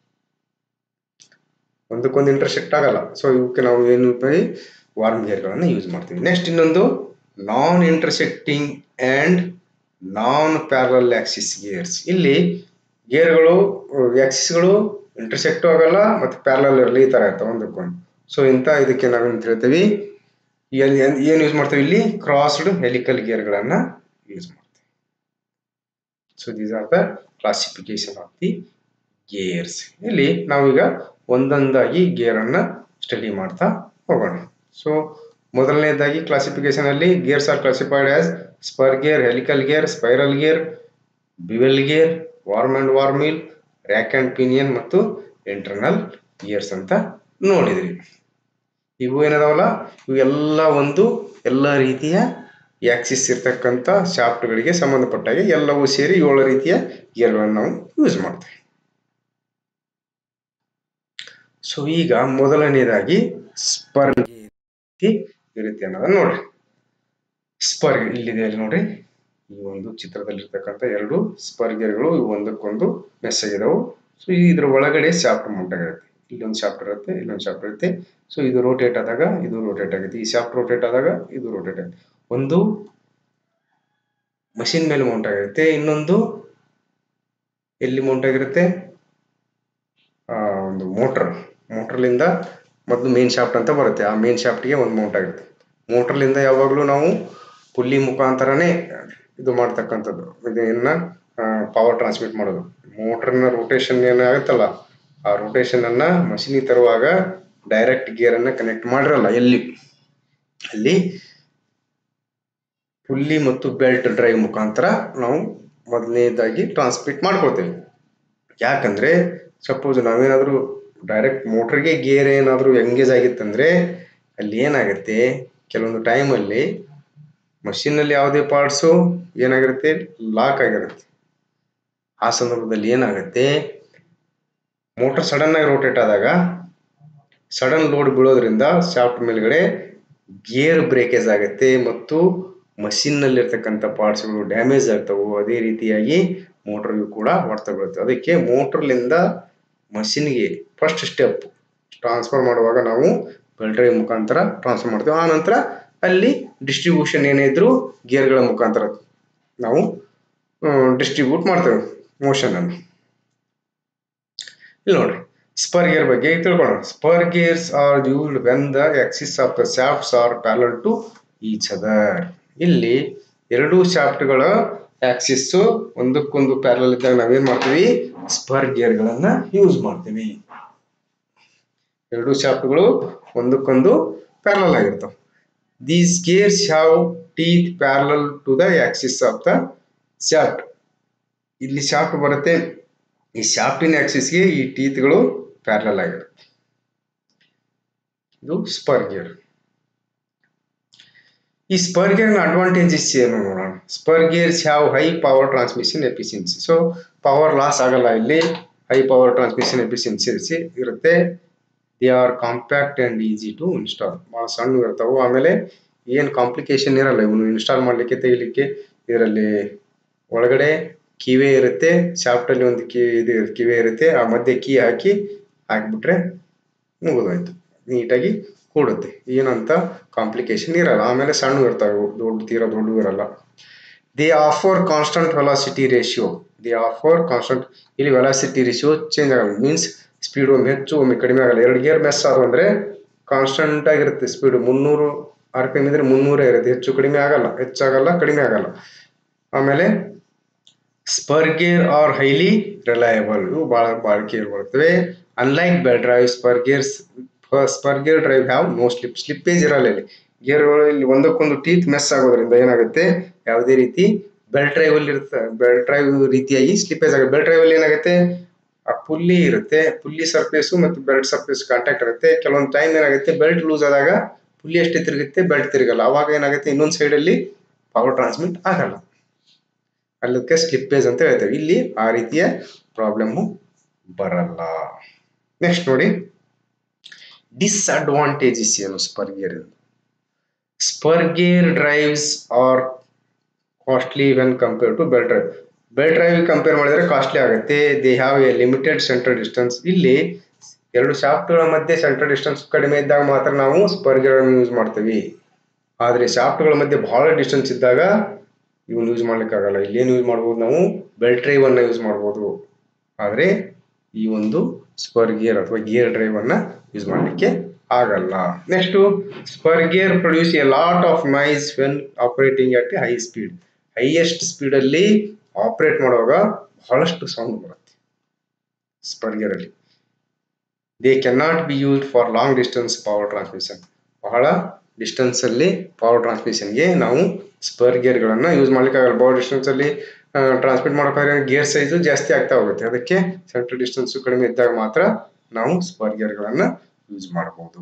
ಒಂದಕ್ಕೊಂದು ಇಂಟರ್ಸೆಕ್ಟ್ ಆಗಲ್ಲ ಸೊ ಇವಕ್ಕೆ ನಾವು ಏನು ವಾರ್ಮ್ ಗೇರ್ಗಳನ್ನು ಯೂಸ್ ಮಾಡ್ತೀವಿ ನೆಕ್ಸ್ಟ್ ಇನ್ನೊಂದು non intersecting and non parallel axis gears ಇಲ್ಲಿ ಗೇರ್ಗಳು ಆಕ್ಸಿಸ್ಗಳು ಇಂಟರ್ಸೆಕ್ಟು ಆಗಲ್ಲ ಮತ್ತು ಪ್ಯಾರಲಲ್ ಇರಲಿ ಈ ತರ ಇರ್ತಾವೆ ಒಂದಕ್ಕೊಂದು ಸೊ ಇಂಥ ಇದಕ್ಕೆ ನಾವೇನು ಹೇಳ್ತೀವಿ ಎಲ್ಲಿ ಏನು ಯೂಸ್ ಮಾಡ್ತೀವಿ ಇಲ್ಲಿ ಕ್ರಾಸ್ಡ್ ಹೆಲಿಕಲ್ ಗೇರ್ಗಳನ್ನ ಯೂಸ್ ಮಾಡ್ತೀವಿ so these are the classification of the gears ಇಲ್ಲಿ ನಾವೀಗ ಒಂದೊಂದಾಗಿ ಗೇರ್ ಅನ್ನ ಸ್ಟಡಿ ಮಾಡ್ತಾ ಹೋಗೋಣ ಸೊ ಮೊದಲನೇದಾಗಿ ಕ್ಲಾಸಿಫಿಕೇಶನ್ ಅಲ್ಲಿ gears are classified as spur gear helical gear spiral gear bevel gear worm and worm wheel rack and pinion ಮತ್ತು ಇಂಟರ್ನಲ್ ಗೇರ್ಸ್ ಅಂತ ನೋಡಿದ್ರಿ ಇವು ಏನದಾವಲ್ಲ ಇವು ಎಲ್ಲ ಒಂದು ಎಲ್ಲ ರೀತಿಯ ಆಕ್ಸಿಸ್ ಇರ್ತಕ್ಕಂಥ ಶಾಫ್ಟ್ಗಳಿಗೆ ಸಂಬಂಧಪಟ್ಟಾಗೆ ಎಲ್ಲವೂ ಸೇರಿ ಏಳು ರೀತಿಯ ಗೇರ್ಗಳನ್ನು ನಾವು ಯೂಸ್ ಮಾಡ್ತೇವೆ ಸೊ ಈಗ ಮೊದಲನೇದಾಗಿ ಸ್ಪರ್ ಇರುತ್ತೆ ಅನ್ನೋದನ್ನ ನೋಡ್ರಿ ಸ್ಪರ್ ಇಲ್ಲಿದೆ ಅಲ್ಲಿ ನೋಡ್ರಿ ಈ ಒಂದು ಚಿತ್ರದಲ್ಲಿರ್ತಕ್ಕಂಥ ಎರಡು ಸ್ಪರ್ ಗೇರ್ಗಳು ಇವು ಒಂದಕ್ಕೊಂದು ಮೆಸ್ ಆಗಿದಾವು ಸೊ ಇದ್ರ ಒಳಗಡೆ ಶಾಫ್ಟ್ ಮೌಂಟ್ ಆಗಿರುತ್ತೆ ಇಲ್ಲೊಂದು ಶಾಫ್ಟ್ ಇರುತ್ತೆ ಇಲ್ಲೊಂದು ಶಾಫ್ಟ್ ಇರುತ್ತೆ ಸೊ ಇದು ರೋಟೇಟ್ ಆದಾಗ ಇದು ರೋಟೇಟ್ ಆಗುತ್ತೆ ಈ ಶಾಫ್ಟ್ ರೋಟೇಟ್ ಆದಾಗ ಇದು ರೋಟೇಟ್ ಆಗುತ್ತೆ ಒಂದು ಮಷಿನ್ ಮೇಲೆ ಮೌಂಟ್ ಆಗಿರುತ್ತೆ ಇನ್ನೊಂದು ಎಲ್ಲಿ ಮೌಂಟ್ ಆಗಿರುತ್ತೆ ಆ, ಒಂದು ಮೋಟರ್ ಮೋಟರ್ಲಿಂದ ಮೊದಲು ಮೇನ್ ಶಾಫ್ಟ್ ಅಂತ ಬರುತ್ತೆ ಆ ಮೇನ್ ಶಾಫ್ಟ್ಗೆ ಒಂದು ಮೌಂಟ್ ಆಗುತ್ತೆ ಮೋಟರ್ಲಿಂದ ಯಾವಾಗಲೂ ನಾವು ಪುಲ್ಲಿ ಮುಖಾಂತರನೇ ಇದು ಮಾಡ್ತಕ್ಕಂಥದ್ದು ಇದನ್ನ ಪವರ್ ಟ್ರಾನ್ಸ್ಮಿಟ್ ಮಾಡೋದು ಮೋಟರ್ನ ರೊಟೇಷನ್ ಏನಾಗುತ್ತಲ್ಲ ಆ ರೊಟೇಷನ್ ಅನ್ನ ಮಷಿನಿಗೆ ತರುವಾಗ ಡೈರೆಕ್ಟ್ ಗೇರ್ ಅನ್ನ ಕನೆಕ್ಟ್ ಮಾಡಿರಲ್ಲ ಎಲ್ಲಿ ಅಲ್ಲಿ ಪುಲ್ಲಿ ಮತ್ತು ಬೆಲ್ಟ್ ಡ್ರೈವ್ ಮುಖಾಂತರ ನಾವು ಮೊದಲನೇದಾಗಿ ಟ್ರಾನ್ಸ್ಮಿಟ್ ಮಾಡ್ಕೊಳ್ತೇವೆ ಯಾಕಂದ್ರೆ ಸಪೋಸ್ ನಾವೇನಾದ್ರೂ ಡೈರೆಕ್ಟ್ ಮೋಟರ್ಗೆ ಗೇರ್ ಏನಾದರೂ ಎಂಗೇಜ್ ಆಗಿತ್ತಂದ್ರೆ ಅಲ್ಲಿ ಏನಾಗುತ್ತೆ ಕೆಲವೊಂದು ಟೈಮಲ್ಲಿ ಮಷೀನಲ್ಲಿ ಯಾವುದೇ ಪಾರ್ಟ್ಸು ಏನಾಗಿರುತ್ತೆ ಲಾಕ್ ಆಗಿರುತ್ತೆ ಆ ಸಂದರ್ಭದಲ್ಲಿ ಏನಾಗುತ್ತೆ ಮೋಟರ್ ಸಡನ್ ಆಗಿ ರೋಟೇಟ್ ಆದಾಗ ಸಡನ್ ಲೋಡ್ ಬೀಳೋದ್ರಿಂದ ಶಾಫ್ಟ್ ಮೇಲ್ಗಡೆ ಗೇರ್ ಬ್ರೇಕೇಜ್ ಆಗುತ್ತೆ ಮತ್ತು machine ನಲ್ಲಿ ಇರ್ತಕ್ಕಂಥ ಪಾರ್ಟ್ಸ್ಗಳು ಡ್ಯಾಮೇಜ್ ಆಗ್ತವು ಅದೇ ರೀತಿಯಾಗಿ ಮೋಟರ್ಗೂ ಕೂಡ ಹೊಡೆತ ಬೀಳುತ್ತೆ ಅದಕ್ಕೆ ಮೋಟರ್ಲಿಂದ ಮಷಿನ್ಗೆ ಫಸ್ಟ್ ಸ್ಟೆಪ್ ಟ್ರಾನ್ಸ್ಫರ್ ಮಾಡುವಾಗ ನಾವು ಬೆಲ್ ಡ್ರೈವ್ ಮುಖಾಂತರ ಟ್ರಾನ್ಸ್ಫರ್ ಮಾಡ್ತೇವೆ ಆ ನಂತರ ಅಲ್ಲಿ ಡಿಸ್ಟ್ರಿಬ್ಯೂಷನ್ ಏನೇ ಇದ್ರೂ ಗೇರ್ಗಳ ಮುಖಾಂತರ ನಾವು ಡಿಸ್ಟ್ರಿಬ್ಯೂಟ್ ಮಾಡ್ತೇವೆ ಮೋಷನ್ ಅನ್ನು ಇಲ್ಲಿ ನೋಡ್ರಿ ಸ್ಪರ್ ಗೇರ್ ಬಗ್ಗೆ ತಿಳ್ಕೊಳ್ಳೋಣ spur gears are used when the axis of the shafts are parallel to each other ಇಲ್ಲಿ ಎರಡೂ ಶಾಫ್ಟ್ಗಳ ಆಕ್ಸಿಸ್ ಒಂದಕ್ಕೊಂದು ಪ್ಯಾರಲ್ ಇದ್ದಾಗ ನಾವೇನ್ ಮಾಡ್ತೀವಿ ಸ್ಪರ್ ಗೇರ್ಗಳನ್ನ ಯೂಸ್ ಮಾಡ್ತೀವಿ ಎರಡು ಶಾಫ್ಟ್ಗಳು ಒಂದಕ್ಕೊಂದು ಪ್ಯಾರಲ್ ಆಗಿರ್ತಾವೆ these gears have teeth parallel to the axis of the shaft ಇಲ್ಲಿ ಶಾಫ್ಟ್ ಬರುತ್ತೆ ಈ ಶಾಫ್ಟಿನ ಆಕ್ಸಿಸ್ಗೆ ಈ ಟೀತ್ಗಳು ಪ್ಯಾರಲಲ್ ಆಗಿರುತ್ತೆ ಇದು ಸ್ಪರ್ ಗೇರ್ ಈ ಸ್ಪರ್ ಗೇರ್ನ ಅಡ್ವಾಂಟೇಜಸ್ ಏನು ನೋಡೋಣ spur gears have high power transmission efficiency so power loss ಆಗಲ್ಲ ಇಲ್ಲಿ ಹೈ ಪವರ್ ಟ್ರಾನ್ಸ್ಮಿಷನ್ ಎಫಿಷಿಯನ್ಸಿ ಇರುತ್ತೆ they are compact and easy to install ಭಾಳ ಸಣ್ಣ ಇರ್ತಾವೆ ಆಮೇಲೆ ಏನು ಕಾಂಪ್ಲಿಕೇಶನ್ ಇರಲ್ಲ ಇವನು ಇನ್ಸ್ಟಾಲ್ ಮಾಡಲಿಕ್ಕೆ ತೆಗಿಲಿಕ್ಕೆ ಇದರಲ್ಲಿ ಒಳಗಡೆ ಕಿವೆ ಇರುತ್ತೆ ಶಾಫ್ಟ್ ಅಲ್ಲಿ ಒಂದು ಕೀ ಇದು ಕಿವೆ ಇರುತ್ತೆ ಆ ಮಧ್ಯೆ ಕೀ ಹಾಕಿ ಹಾಕ್ಬಿಟ್ರೆ ಮುಗಿದೋಯ್ತು ನೀಟಾಗಿ ಕೂಡುತ್ತೆ ಏನಂತ ಕಾಂಪ್ಲಿಕೇಶನ್ ಇರಲ್ಲ ಆಮೇಲೆ ಸಣ್ಣ ಇರ್ತವೆ ದೊಡ್ಡ ತೀರಾ ದೊಡ್ಡ ಇರಲ್ಲ they offer constant velocity ratio they offer constant ಇಲ್ಲಿ ವೆಲಾಸಿಟಿ ರೇಷಿಯೋ ಚೇಂಜ್ ಆಗಲ್ಲ ಮೀನ್ಸ್ ಸ್ಪೀಡ್ ಒಮ್ಮೆ ಹೆಚ್ಚು ಒಮ್ಮೆ ಕಡಿಮೆ ಆಗಲ್ಲ ಎರಡು ಗೇರ್ ಮೆಸ್ ಆರು ಅಂದ್ರೆ ಕಾನ್ಸ್ಟಂಟ್ ಆಗಿರುತ್ತೆ ಸ್ಪೀಡ್ ಮುನ್ನೂರು ಆರ್ ಪಿ ಎಮ್ ಇದ್ರೆ ಮುನ್ನೂರೇ ಇರುತ್ತೆ ಹೆಚ್ಚು ಕಡಿಮೆ ಆಗಲ್ಲ ಹೆಚ್ಚಾಗಲ್ಲ ಕಡಿಮೆ ಆಗಲ್ಲ ಆಮೇಲೆ spur gear are highly reliable ಇವು ಬಹಳ ಬಾಳಿಕೆ ಬರ್ತವೆ unlike belt drive spur gears spur gear drive have no slip slippage ಇರಲ್ಲ ಇಲ್ಲಿ ಗೇರ್ಗಳು ಇಲ್ಲಿ ಒಂದಕ್ಕೊಂದು ಟೀತ್ ಮೆಸ್ ಆಗೋದ್ರಿಂದ ಏನಾಗುತ್ತೆ ಯಾವುದೇ ರೀತಿ ಬೆಲ್ ಡ್ರೈವ್ ಅಲ್ಲಿ ಇರುತ್ತೆ ಬೆಲ್ ಡ್ರೈವ್ ರೀತಿಯಾಗಿ ಸ್ಲಿಪ್ಪೇಜ್ ಆಗುತ್ತೆ ಬೆಲ್ ಡ್ರೈವ್ ಅಲ್ಲಿ ಏನಾಗುತ್ತೆ ಆ ಪುಲ್ಲಿ ಇರುತ್ತೆ ಪುಲ್ಲಿ ಸರ್ಫೇಸು ಮತ್ತು ಬೆಲ್ಟ್ ಸರ್ಫೇಸ್ ಕಾಂಟ್ಯಾಕ್ಟ್ ಇರುತ್ತೆ ಕೆಲವೊಂದು ಟೈಮ್ ಏನಾಗುತ್ತೆ ಬೆಲ್ಟ್ ಲೂಸ್ ಆದಾಗ ಪುಲ್ಲಿ ಅಷ್ಟೇ ತಿರುಗುತ್ತೆ ಬೆಲ್ಟ್ ತಿರುಗಲ್ಲ ಅವಾಗ ಏನಾಗುತ್ತೆ ಇನ್ನೊಂದು ಸೈಡ್ ಅಲ್ಲಿ ಪವರ್ ಟ್ರಾನ್ಸ್ಮಿಟ್ ಆಗಲ್ಲ ಅಲ್ಲಕ್ಕೆ ಸ್ಲಿಪ್ಪೇಜ್ ಅಂತ ಹೇಳ್ತೇವೆ ಇಲ್ಲಿ ಆ ರೀತಿಯ ಪ್ರಾಬ್ಲಮ್ ಬರಲ್ಲ ನೆಕ್ಸ್ಟ್ ನೋಡಿ ಡಿಸ್ಅಡ್ವಾಂಟೇಜಸ್ ಏನು spur gear spur gear drives are costly when compare to belt drive belt drive compare ಮಾಡಿದ್ರೆ ಕಾಸ್ಟ್ಲಿ ಆಗುತ್ತೆ they have a limited centre distance ಇಲ್ಲಿ ಎರಡು ಶಾಫ್ಟ್ಗಳ ಮಧ್ಯೆ ಸೆಂಟರ್ ಡಿಸ್ಟೆನ್ಸ್ ಕಡಿಮೆ ಇದ್ದಾಗ ಮಾತ್ರ ನಾವು ಸ್ಪರ್ ಗೇರ್ ಯೂಸ್ ಮಾಡ್ತೀವಿ ಆದರೆ ಶಾಫ್ಟ್ಗಳ ಮಧ್ಯೆ ಬಹಳ ಡಿಸ್ಟೆನ್ಸ್ ಇದ್ದಾಗ ಇವನ್ ಯೂಸ್ ಮಾಡ್ಲಿಕ್ಕಾಗಲ್ಲ ಇಲ್ಲಿ ಏನು ಯೂಸ್ ಮಾಡ್ಬೋದು ನಾವು ಬೆಲ್ ಡ್ರೈವ್ ಅನ್ನ ಯೂಸ್ ಮಾಡ್ಬೋದು ಆದರೆ ಈ ಒಂದು ಸ್ಪರ್ ಗೇರ್ ಅಥವಾ ಗೇರ್ ಡ್ರೈವ್ ಅನ್ನ ಯೂಸ್ ಮಾಡಲಿಕ್ಕೆ ಆಗಲ್ಲ next spur gear produce a lot of noise when operating at a high speed highest speed ಅಲ್ಲಿ ಆಪರೇಟ್ ಮಾಡುವಾಗ ಬಹಳಷ್ಟು ಸೌಂಡ್ ಬರುತ್ತೆ ಸ್ಪರ್ ಗೇರ್ ಅಲ್ಲಿ they can not be used for long distance power transmission ಬಹಳ ಡಿಸ್ಟೆನ್ಸ್ ಅಲ್ಲಿ ಪವರ್ ಟ್ರಾನ್ಸ್ಮಿಷನ್ಗೆ ನಾವು ಸ್ಪರ್ ಗೇರ್ಗಳನ್ನ ಯೂಸ್ ಮಾಡ್ಲಿಕ್ಕೆ ಆಗಲ್ಲ ಪವರ್ ಡಿಸ್ಟೆನ್ಸ್ ಅಲ್ಲಿ ಟ್ರಾನ್ಸ್ಮಿಟ್ ಮಾಡೋಕ್ಕಾದ್ರೆ ಗೇರ್ ಸೈಜು ಜಾಸ್ತಿ ಆಗ್ತಾ ಹೋಗುತ್ತೆ ಅದಕ್ಕೆ ಸೆಂಟ್ರಲ್ ಡಿಸ್ಟೆನ್ಸ್ ಕಡಿಮೆ ಇದ್ದಾಗ ಮಾತ್ರ ನಾವು ಸ್ಪರ್ ಗೇರ್ಗಳನ್ನ ಯೂಸ್ ಮಾಡಬಹುದು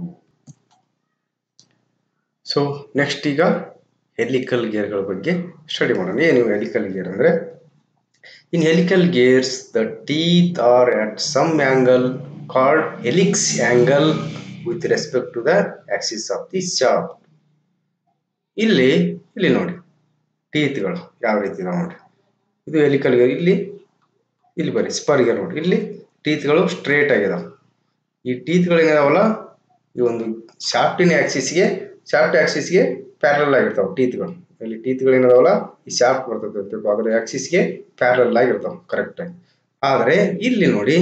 ಸೊ ನೆಕ್ಸ್ಟ್ ಈಗ ಹೆಲಿಕಲ್ ಗೇರ್ಗಳ ಬಗ್ಗೆ ಸ್ಟಡಿ ಮಾಡೋಣ ಏನು ಹೆಲಿಕಲ್ ಗೇರ್ ಅಂದ್ರೆ in helical gears the teeth are at some angle called helix angle with respect to the axis of the shaft. ಇಲ್ಲಿ ಇಲ್ಲಿ ನೋಡಿ ಟೀತ್ಗಳು ಯಾವ ರೀತಿ ಇದಾವೆ ನೋಡಿ ಇದು ಹೆಲಿಕಲ್ ಗೇರ್ ಇಲ್ಲಿ ಇಲ್ಲಿ ಬರೀ ಸ್ಪರ್ ಗೇರ್ ನೋಡಿ ಇಲ್ಲಿ ಟೀತ್ಗಳು ಸ್ಟ್ರೇಟ್ ಆಗಿದಾವೆ ಈ ಟೀತ್ಗಳು ಏನಿದಾವಲ್ಲ ಈ ಒಂದು ಶಾಫ್ಟಿನ ಆಕ್ಸಿಸ್ಗೆ ಶಾಫ್ಟ್ ಆಕ್ಸಿಸ್ಗೆ ಪ್ಯಾರಲ್ ಆಗಿರ್ತಾವೆ ಟೀತ್ಗಳು ಇಲ್ಲಿ ಟೀತ್ಗಳು ಏನಿದಾವಲ್ಲ ಈ ಶಾಫ್ಟ್ ಬರ್ತದೆ ಅದರ ಆಕ್ಸಿಸ್ಗೆ ಪ್ಯಾರಲ್ ಆಗಿರ್ತಾವೆ ಕರೆಕ್ಟ್ ಆಗಿ ಆದರೆ ಇಲ್ಲಿ ನೋಡಿ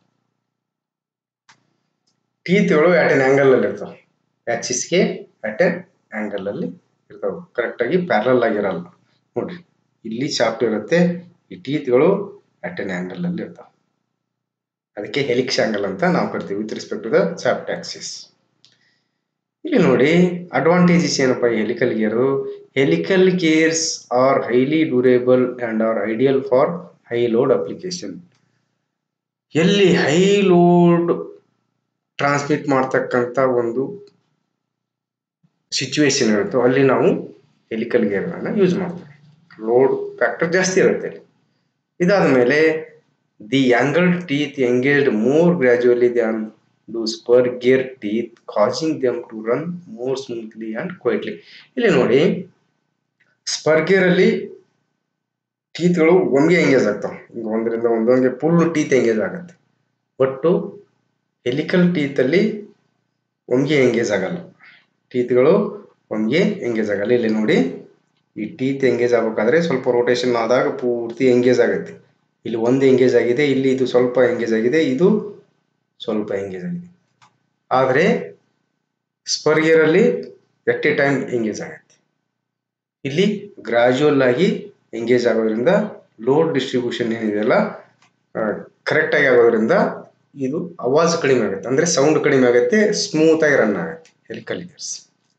ಟೀತ್ಗಳು ಅಟ್ ಎನ್ ಆಂಗಲ್ ಅಲ್ಲಿ ಇರ್ತಾವೆ ಆಕ್ಸಿಸ್ಗೆ ಅಟ್ ಎನ್ ಆಂಗಲ್ ಅಲ್ಲಿ ಇರ್ತಾವೆ ಕರೆಕ್ಟ್ ಆಗಿ ಪ್ಯಾರಲ್ ಆಗಿರಲ್ಲ ನೋಡ್ರಿ ಇಲ್ಲಿ ಶಾಫ್ಟ್ ಇರುತ್ತೆ ಈ ಟೀತ್ಗಳು ಅಟ್ ಎನ್ ಆಂಗಲ್ ಅಲ್ಲಿ ಇರ್ತಾವೆ ಅದಕ್ಕೆ ಹೆಲಿಕ್ಸ್ ಆಂಗಲ್ ಅಂತ ನಾವು ಕರಿತೀವಿ with respect to the shaft axis ಇಲ್ಲಿ ನೋಡಿ ಅಡ್ವಾಂಟೇಜಸ್ ಏನಪ್ಪ ಈ helical gear helical gears are highly durable and are ideal for high load application ಎಲ್ಲಿ ಹೈ ಲೋಡ್ ಟ್ರಾನ್ಸ್ಮಿಟ್ ಮಾಡ್ತಕ್ಕಂಥ ಒಂದು ಸಿಚುವೇಶನ್ ಇರುತ್ತೋ ಅಲ್ಲಿ ನಾವು ಹೆಲಿಕಲ್ ಗೇರ್ಗಳನ್ನ ಯೂಸ್ ಮಾಡ್ತೇವೆ ಲೋಡ್ ಫ್ಯಾಕ್ಟರ್ ಜಾಸ್ತಿ ಇರುತ್ತೆ ಅಲ್ಲಿ ಇದಾದ ಮೇಲೆ the angled teeth engaged more gradually than do spur gear teeth causing them to run more smoothly and quietly ಇಲ್ಲಿ ನೋಡಿ ಸ್ಪರ್ ಗೇರ್ ಅಲ್ಲಿ ಟೀತ್ಗಳು ಒಮ್ಗೆ ಎಂಗೇಜ್ ಆಗ್ತಾವೆ ಈಗ ಒಂದರಿಂದ ಒಂದೊಂದೇ ಫುಲ್ ಟೀತ್ ಎಂಗೇಜ್ ಆಗುತ್ತೆ ಒಟ್ಟು ಹೆಲಿಕಲ್ ಟೀತ್ ಅಲ್ಲಿ ಒಮ್ಗೆ ಎಂಗೇಜ್ ಆಗಲ್ಲ ಟೀತ್ಗಳು ಒಮ್ಗೆ ಎಂಗೇಜ್ ಆಗಲ್ಲ ಇಲ್ಲಿ ನೋಡಿ ಈ ಟೀತ್ ಎಂಗೇಜ್ ಆಗ್ಬೇಕಾದ್ರೆ ಸ್ವಲ್ಪ ರೊಟೇಷನ್ ಆದಾಗ ಪೂರ್ತಿ ಎಂಗೇಜ್ ಆಗುತ್ತೆ ಇಲ್ಲಿ ಒಂದು ಎಂಗೇಜ್ ಆಗಿದೆ ಇಲ್ಲಿ ಇದು ಸ್ವಲ್ಪ ಎಂಗೇಜ್ ಆಗಿದೆ ಇದು ಸ್ವಲ್ಪ ಎಂಗೇಜ್ ಆಗಿದೆ ಆದರೆ ಸ್ಪರ್ ಗೇರ್ ಅಲ್ಲಿ ಎಟ್ ಎ ಟೈಮ್ ಎಂಗೇಜ್ ಆಗುತ್ತೆ ಇಲ್ಲಿ ಗ್ರಾಜುವಲ್ ಆಗಿ ಎಂಗೇಜ್ ಆಗೋದ್ರಿಂದ ಲೋಡ್ ಡಿಸ್ಟ್ರಿಬ್ಯೂಷನ್ ಏನಿದೆಯಲ್ಲ ಕರೆಕ್ಟ್ ಆಗಿ ಆಗೋದ್ರಿಂದ ಇದು ಅವಾಜ್ ಕಡಿಮೆ ಆಗುತ್ತೆ ಅಂದ್ರೆ ಸೌಂಡ್ ಕಡಿಮೆ ಆಗುತ್ತೆ ಸ್ಮೂತ್ ಆಗಿ ರನ್ ಆಗುತ್ತೆ ಹೆಲಿಕಲ್ ಗೇರ್ಸ್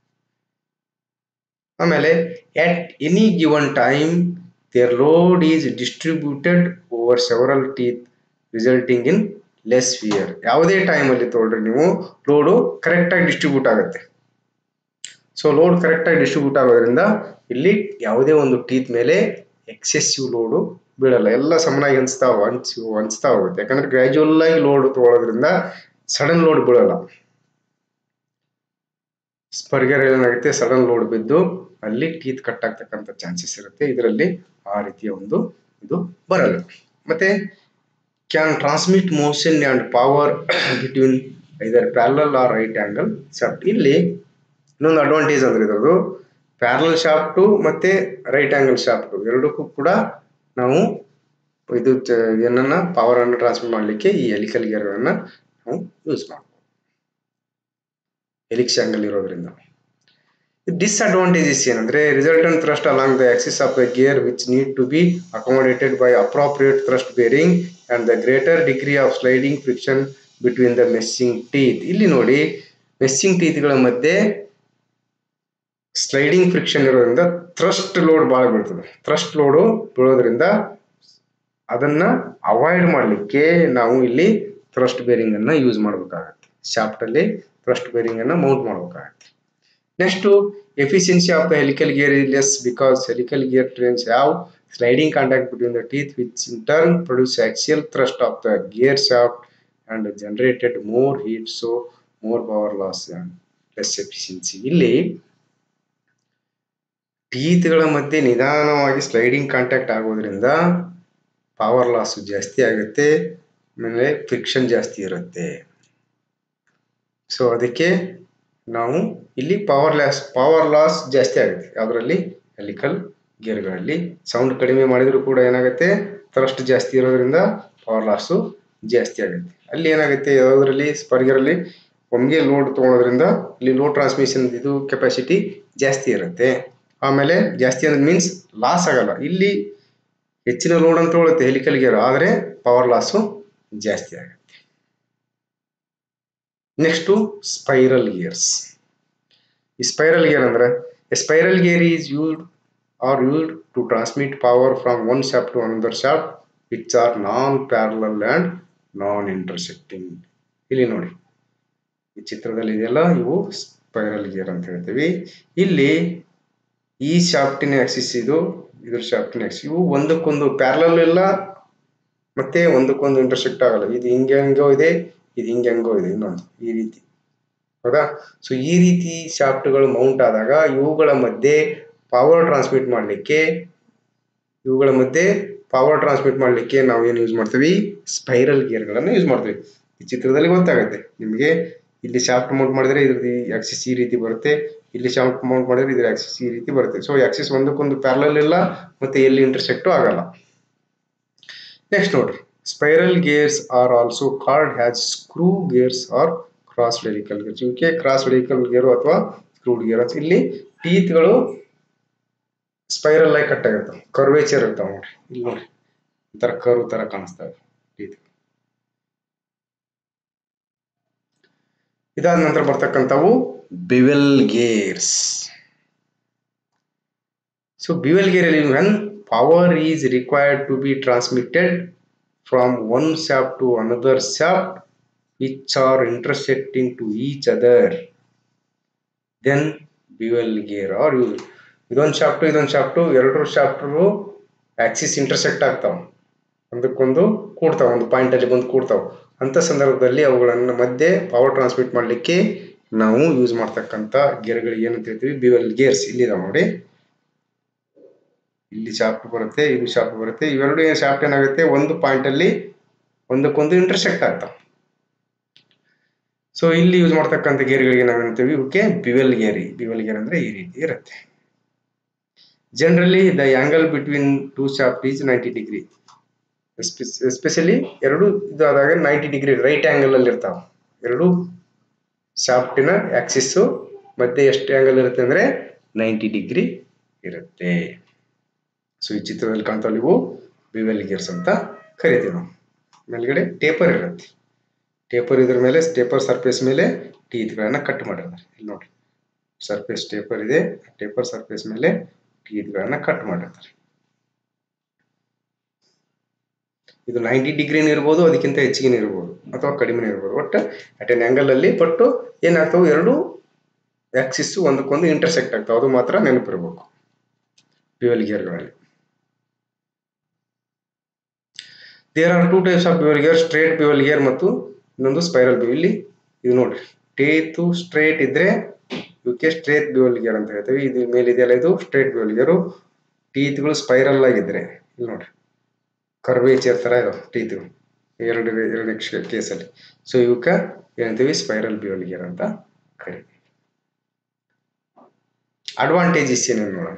ಆಮೇಲೆ at any given time there load is distributed over several teeth resulting in less wear ಯಾವುದೇ ಟೈಮಲ್ಲಿ ತೊಗೊಳ್ರಿ ನೀವು ಲೋಡು ಕರೆಕ್ಟಾಗಿ ಡಿಸ್ಟ್ರಿಬ್ಯೂಟ್ ಆಗುತ್ತೆ ಸೊ ಲೋಡ್ ಕರೆಕ್ಟಾಗಿ ಡಿಸ್ಟ್ರಿಬ್ಯೂಟ್ ಆಗೋದ್ರಿಂದ ಇಲ್ಲಿ ಯಾವುದೇ ಒಂದು ಟೀತ್ ಮೇಲೆ ಎಕ್ಸೆಸಿವ್ ಲೋಡು ಬೀಳಲ್ಲ ಎಲ್ಲ ಸಮನಾಗಿ ಹಂಚ್ತಾವ ಹಂಚಿ ಹಂಚ್ತಾ ಹೋಗುತ್ತೆ ಯಾಕಂದ್ರೆ ಗ್ರ್ಯಾಜುವಲ್ ಆಗಿ ಲೋಡ್ ತಗೊಳ್ಳೋದ್ರಿಂದ ಸಡನ್ ಲೋಡ್ ಬೀಳಲ್ಲ ಸ್ಪರ್ಗರ್ ಏನಾಗುತ್ತೆ ಸಡನ್ ಲೋಡ್ ಬಿದ್ದು ಅಲ್ಲಿ ಟೀತ್ ಕಟ್ ಆಗ್ತಕ್ಕಂಥ ಚಾನ್ಸಸ್ ಇರುತ್ತೆ ಇದರಲ್ಲಿ ಆ ರೀತಿಯ ಒಂದು ಇದು ಬರಲ್ಲ ಮತ್ತೆ can transmit motion and power between either parallel or right angle shaft ಇಲ್ಲಿ ಇನ್ನೊಂದು ಅಡ್ವಾಂಟೇಜ್ ಅಂದ್ರೆ ಇದರದು ಪ್ಯಾರಲಲ್ ಶಾಫ್ಟು ಮತ್ತೆ ರೈಟ್ ಆಂಗಲ್ ಶಾಫ್ಟು ಎರಡಕ್ಕೂ ಕೂಡ ನಾವು ಇದು ಏನನ್ನ ಪವರ್ ಅನ್ನು ಟ್ರಾನ್ಸ್ಮಿಟ್ ಮಾಡಲಿಕ್ಕೆ ಈ ಎಲಿಕಲ್ ಗೇರ್ಗಳನ್ನ ನಾವು ಯೂಸ್ ಮಾಡ್ಬೋದು ಎಲಿಕ್ಸ್ ಆಂಗಲ್ ಇರೋದ್ರಿಂದ ಡಿಸ್ಅಡ್ವಾಂಟೇಜಸ್ ಏನಂದ್ರೆ resultant thrust along the axis of the gear which need to be accommodated by appropriate thrust bearing and the greater degree of sliding friction between the meshing teeth ಇಲ್ಲಿ ನೋಡಿ ಮೆಸ್ಸಿಂಗ್ ಟೀತ್ಗಳ ಮಧ್ಯೆ ಸ್ಲೈಡಿಂಗ್ ಫ್ರಿಕ್ಷನ್ ಇರೋದ್ರಿಂದ ಥ್ರಸ್ಟ್ ಲೋಡ್ ಭಾಳ ಬೀಳ್ತದೆ ಥ್ರಸ್ಟ್ ಲೋಡು ಬೀಳೋದ್ರಿಂದ ಅದನ್ನ ಅವಾಯ್ಡ್ ಮಾಡಲಿಕ್ಕೆ ನಾವು ಇಲ್ಲಿ ಥ್ರಸ್ಟ್ ಬೇರಿಂಗ್ ಅನ್ನ ಯೂಸ್ ಮಾಡಬೇಕಾಗತ್ತೆ ಶಾಫ್ಟ್ ಅಲ್ಲಿ ಥ್ರಸ್ಟ್ ಬೇರಿಂಗ್ ಅನ್ನ ಮೌಂಟ್ ಮಾಡಬೇಕಾಗತ್ತೆ next efficiency of the helical gear is less because helical gear trains have sliding contact between the teeth which in turn produce axial thrust of the gear shaft and generated more heat so more power loss and less efficiency ಇಲ್ಲಿ ಟೀತ್ಗಳ ಮಧ್ಯೆ ನಿಧಾನವಾಗಿ ಸ್ಲೈಡಿಂಗ್ ಕಾಂಟ್ಯಾಕ್ಟ್ ಆಗೋದ್ರಿಂದ ಪವರ್ ಲಾಸ್ ಜಾಸ್ತಿ ಆಗುತ್ತೆ ಆಮೇಲೆ ಫ್ರಿಕ್ಷನ್ ಜಾಸ್ತಿ ಇರುತ್ತೆ ಸೊ ಅದಕ್ಕೆ ನಾವು ಇಲ್ಲಿ ಪವರ್ ಲಾಸ್ ಪವರ್ ಲಾಸ್ ಜಾಸ್ತಿ ಆಗುತ್ತೆ ಯಾವುದರಲ್ಲಿ ಹೆಲಿಕಲ್ ಗೇರ್ಗಳಲ್ಲಿ ಸೌಂಡ್ ಕಡಿಮೆ ಮಾಡಿದ್ರು ಕೂಡ ಏನಾಗುತ್ತೆ ಥ್ರಸ್ಟ್ ಜಾಸ್ತಿ ಇರೋದ್ರಿಂದ ಪವರ್ ಲಾಸು ಜಾಸ್ತಿ ಆಗುತ್ತೆ ಅಲ್ಲಿ ಏನಾಗುತ್ತೆ ಯಾವುದರಲ್ಲಿ ಸ್ಪರ್ಗರಲ್ಲಿ ಒಮ್ಗೆ ಲೋಡ್ ತೊಗೊಳೋದ್ರಿಂದ ಇಲ್ಲಿ ಲೋಡ್ ಟ್ರಾನ್ಸ್ಮಿಷನ್ ಇದು ಕೆಪಾಸಿಟಿ ಜಾಸ್ತಿ ಇರುತ್ತೆ ಆಮೇಲೆ ಜಾಸ್ತಿ ಅನ್ನೋದು ಮೀನ್ಸ್ ಲಾಸ್ ಆಗಲ್ಲ ಇಲ್ಲಿ ಹೆಚ್ಚಿನ ಲೋಡ್ ಅಂತ ತೊಗೊಳುತ್ತೆ ಹೆಲಿಕಲ್ ಗೇರ್ ಆದರೆ ಪವರ್ ಲಾಸು ಜಾಸ್ತಿ ಆಗುತ್ತೆ ನೆಕ್ಸ್ಟು ಸ್ಪೈರಲ್ ಗೇರ್ಸ್ ಈ ಸ್ಪೈರಲ್ ಗೇರ್ ಅಂದ್ರೆ spiral gear is used or used to transmit power from one shaft to another shaft which are non parallel and non intersecting ಇಲ್ಲಿ ನೋಡಿ ಈ ಚಿತ್ರದಲ್ಲಿ ಇದೆಯಲ್ಲ ಇವು ಸ್ಪೈರಲ್ ಗೇರ್ ಅಂತ ಹೇಳ್ತೀವಿ ಇಲ್ಲಿ ಈ ಶಾಫ್ಟಿನ ಆಕ್ಸಿಸ್ ಇದು ಇದ್ರ ಶಾಫ್ಟಿನ ಆಕ್ಸಿಸ್ ಇವು ಒಂದಕ್ಕೊಂದು ಪ್ಯಾರಲಲ್ ಇಲ್ಲ ಮತ್ತೆ ಒಂದಕ್ಕೊಂದು ಇಂಟರ್ಸೆಕ್ಟ್ ಆಗಲ್ಲ ಇದು ಹಿಂಗೆ ಹೆಂಗೋ ಇದೆ ಇದು ಹಿಂಗೆ ಹೆಂಗೋ ಇದೆ ಇನ್ನೊಂದು ಈ ರೀತಿ ಹೌದಾ ಸೊ ಈ ರೀತಿ ಶಾಫ್ಟ್ಗಳು ಮೌಂಟ್ ಆದಾಗ ಇವುಗಳ ಮಧ್ಯೆ ಪವರ್ ಟ್ರಾನ್ಸ್ಮಿಟ್ ಮಾಡಲಿಕ್ಕೆ ಇವುಗಳ ಮಧ್ಯೆ ಪವರ್ ಟ್ರಾನ್ಸ್ಮಿಟ್ ಮಾಡಲಿಕ್ಕೆ ನಾವು ಏನು ಯೂಸ್ ಮಾಡ್ತೀವಿ ಸ್ಪೈರಲ್ ಗೇರ್ಗಳನ್ನು ಯೂಸ್ ಮಾಡ್ತೀವಿ ಈ ಚಿತ್ರದಲ್ಲಿ ಗೊತ್ತಾಗುತ್ತೆ ನಿಮಗೆ ಇಲ್ಲಿ ಶಾಫ್ಟ್ ಮೌಂಟ್ ಮಾಡಿದ್ರೆ ಇದ್ರದ್ದು ಆಕ್ಸಿಸ್ ಈ ರೀತಿ ಬರುತ್ತೆ ಇಲ್ಲಿ ಶಾಫ್ಟ್ ಮೌಂಟ್ ಮಾಡಿದ್ರೆ ಇದ್ರ ಆಕ್ಸಿಸ್ ಈ ರೀತಿ ಬರುತ್ತೆ ಸೊ ಆಕ್ಸಿಸ್ ಒಂದಕ್ಕೊಂದು ಪ್ಯಾರಲಲ್ ಇಲ್ಲ ಮತ್ತೆ ಎಲ್ಲಿ ಇಂಟರ್ಸೆಕ್ಟು ಆಗಲ್ಲ ನೆಕ್ಸ್ಟ್ ನೋಡ್ರಿ spiral gears are also called as screw gears or cross helical gears ಇವಕ್ಕೆ ಕ್ರಾಸ್ ವೆಹಿಕಲ್ ಗೇರು ಅಥವಾ ಸ್ಕ್ರೂಡ್ ಗೇರ್ ಅಂತ ಇಲ್ಲಿ ಟೀತ್ಗಳು ಸ್ಪೈರಲ್ ಆಗಿ ಕಟ್ ಆಗಿರ್ತಾವೆ ಕರ್ವೇಚರ್ ಇರ್ತಾವೆ ನೋಡ್ರಿ ಇಲ್ಲಿ ನೋಡ್ರಿ ಈ ತರ ಕರ್ವ್ ತರ ಕಾಣಿಸ್ತವೆ ಟೀತ್ ಇದಾದ ನಂತರ ಬರ್ತಕ್ಕಂಥವು bevel gears so bevel gear ಅಲ್ಲಿ when power is required to be transmitted from one shaft to another shaft which are intersecting to each other then bevel gear are use ಇದೊಂದು ಶಾಫ್ಟು ಇದೊಂದು ಶಾಫ್ಟು ಎರಡರ ಶಾಫ್ಟು ಆಕ್ಸಿಸ್ ಇಂಟರ್ಸೆಕ್ಟ್ ಆಗ್ತಾವ ಒಂದಕ್ಕೊಂದು ಕೂಡ್ತಾವ ಒಂದು ಪಾಯಿಂಟ್ ಅಲ್ಲಿ ಬಂದು ಕೂಡ್ತಾವ ಅಂತ ಸಂದರ್ಭದಲ್ಲಿ ಅವುಗಳನ್ನ ಮಧ್ಯೆ ಪವರ್ ಟ್ರಾನ್ಸ್ಮಿಟ್ ಮಾಡಲಿಕ್ಕೆ ನಾವು ಯೂಸ್ ಮಾಡ್ತಕ್ಕಂಥ ಗೇರ್ಗಳಿಗೆ ಏನಂತ ಹೇಳ್ತೀವಿ ಬಿವೆಲ್ ಗೇರ್ಸ್ ಇಲ್ಲಿದಾವೆ ನೋಡಿ ಇಲ್ಲಿ ಶಾಫ್ಟ್ ಬರುತ್ತೆ ಇದು ಶಾಫ್ಟ್ ಬರುತ್ತೆ ಇವೆರಡು ಏನು ಶಾಫ್ಟ್ ಏನಾಗುತ್ತೆ ಒಂದು ಪಾಯಿಂಟ್ ಅಲ್ಲಿ ಒಂದಕ್ಕೊಂದು ಇಂಟರ್ಸೆಕ್ಟ್ ಆಗ್ತಾವ ಸೊ ಇಲ್ಲಿ ಯೂಸ್ ಮಾಡ್ತಕ್ಕಂಥ ಗೇರ್ಗಳಿಗೆ ನಾವೇನಂತೀವಿ ಇವಕ್ಕೆ ಬಿವೆಲ್ ಗೇರ್ ಬಿವೆಲ್ ಗೇರ್ ಅಂದ್ರೆ ಈ ರೀತಿ ಇರುತ್ತೆ generally the angle between two shaft is ninety degree especially ಎರಡು ಇದು ಆದಾಗ ನೈಂಟಿ ಡಿಗ್ರಿ ರೈಟ್ ಆಂಗಲ್ ಅಲ್ಲಿ ಇರ್ತಾವ ಎರಡು ಶಾಫ್ಟಿನ ಆಕ್ಸಿಸ್ ಮಧ್ಯೆ ಎಷ್ಟು ಆಂಗಲ್ ಇರುತ್ತೆ ಅಂದ್ರೆ ನೈಂಟಿ ಡಿಗ್ರಿ ಇರುತ್ತೆ ಸೊ ಈ ಚಿತ್ರದಲ್ಲಿ ಕಾಣ್ತಾವ ನೀವು ಬಿವೆಲ್ ಗೇರ್ಸ್ ಅಂತ ಕರಿತೀವಿ ನಾವು ಮೇಲ್ಗಡೆ ಟೇಪರ್ ಇರುತ್ತೆ ಟೇಪರ್ ಇದ್ರ ಮೇಲೆ ಟೇಪರ್ ಸರ್ಫೇಸ್ ಮೇಲೆ ಟೀತ್ಗಳನ್ನ ಕಟ್ ಮಾಡಿರ್ತಾರೆ ಇಲ್ಲಿ ನೋಡಿ ಸರ್ಫೇಸ್ ಟೇಪರ್ ಇದೆ ಟೇಪರ್ ಸರ್ಫೇಸ್ ಮೇಲೆ ಟೀತ್ಗಳನ್ನ ಕಟ್ ಮಾಡಿರ್ತಾರೆ ಇದು ನೈಂಟಿ ಡಿಗ್ರಿನ ಇರ್ಬೋದು ಅದಕ್ಕಿಂತ ಹೆಚ್ಚಿಗೆ ಇರ್ಬೋದು ಅಥವಾ ಕಡಿಮೆ ಇರ್ಬೋದು ಒಟ್ಟು ಅಟ್ ಎನ್ ಆಂಗಲ್ ಅಲ್ಲಿ ಬಟ್ ಏನಾಗ್ತಾವೆ ಎರಡು ಆಕ್ಸಿಸ್ ಒಂದಕ್ಕೊಂದು ಇಂಟರ್ಸೆಕ್ಟ್ ಆಗ್ತಾವೆ ಅದು ಮಾತ್ರ ನೆನಪಿರ್ಬೇಕು ಡ್ಯುಯಲ್ ಗೇರ್ಗಳಲ್ಲಿ there are two types of dual gear straight dual gear ಮತ್ತು ಇನ್ನೊಂದು ಸ್ಪೈರಲ್ ಡ್ಯೂ ಇಲ್ಲಿ ಇದು ನೋಡ್ರಿ ಟೇತು ಸ್ಟ್ರೇಟ್ ಇದ್ರೆ ಇವಕ್ಕೆ ಸ್ಟ್ರೇಟ್ ಡ್ಯುಯಲ್ ಗೇರ್ ಅಂತ ಹೇಳ್ತೀವಿ ಇದು ಮೇಲೆ ಇದೆಯಲ್ಲ ಇದು ಸ್ಟ್ರೇಟ್ ಡ್ಯುಯಲ್ ಗೇರು ಟೀತ್ಗಳು ಸ್ಪೈರಲ್ ಆಗಿದ್ರೆ ಇಲ್ಲಿ ನೋಡ್ರಿ ಕರ್ವೇಚರ್ ತರ ಇದಾವೆ ಟೀತ್ಗಳು ಎರಡು ಎರಡನೇ ಕೇಸಲ್ಲಿ ಸೊ ಇವಕ್ಕ ಏನಂತೀವಿ ಸ್ಪೈರಲ್ ಡ್ಯುಯಲ್ ಗೇರ್ ಅಂತ ಕರಿತೀವಿ ಅಡ್ವಾಂಟೇಜಸ್ ಏನೇನು ನೋಡೋಣ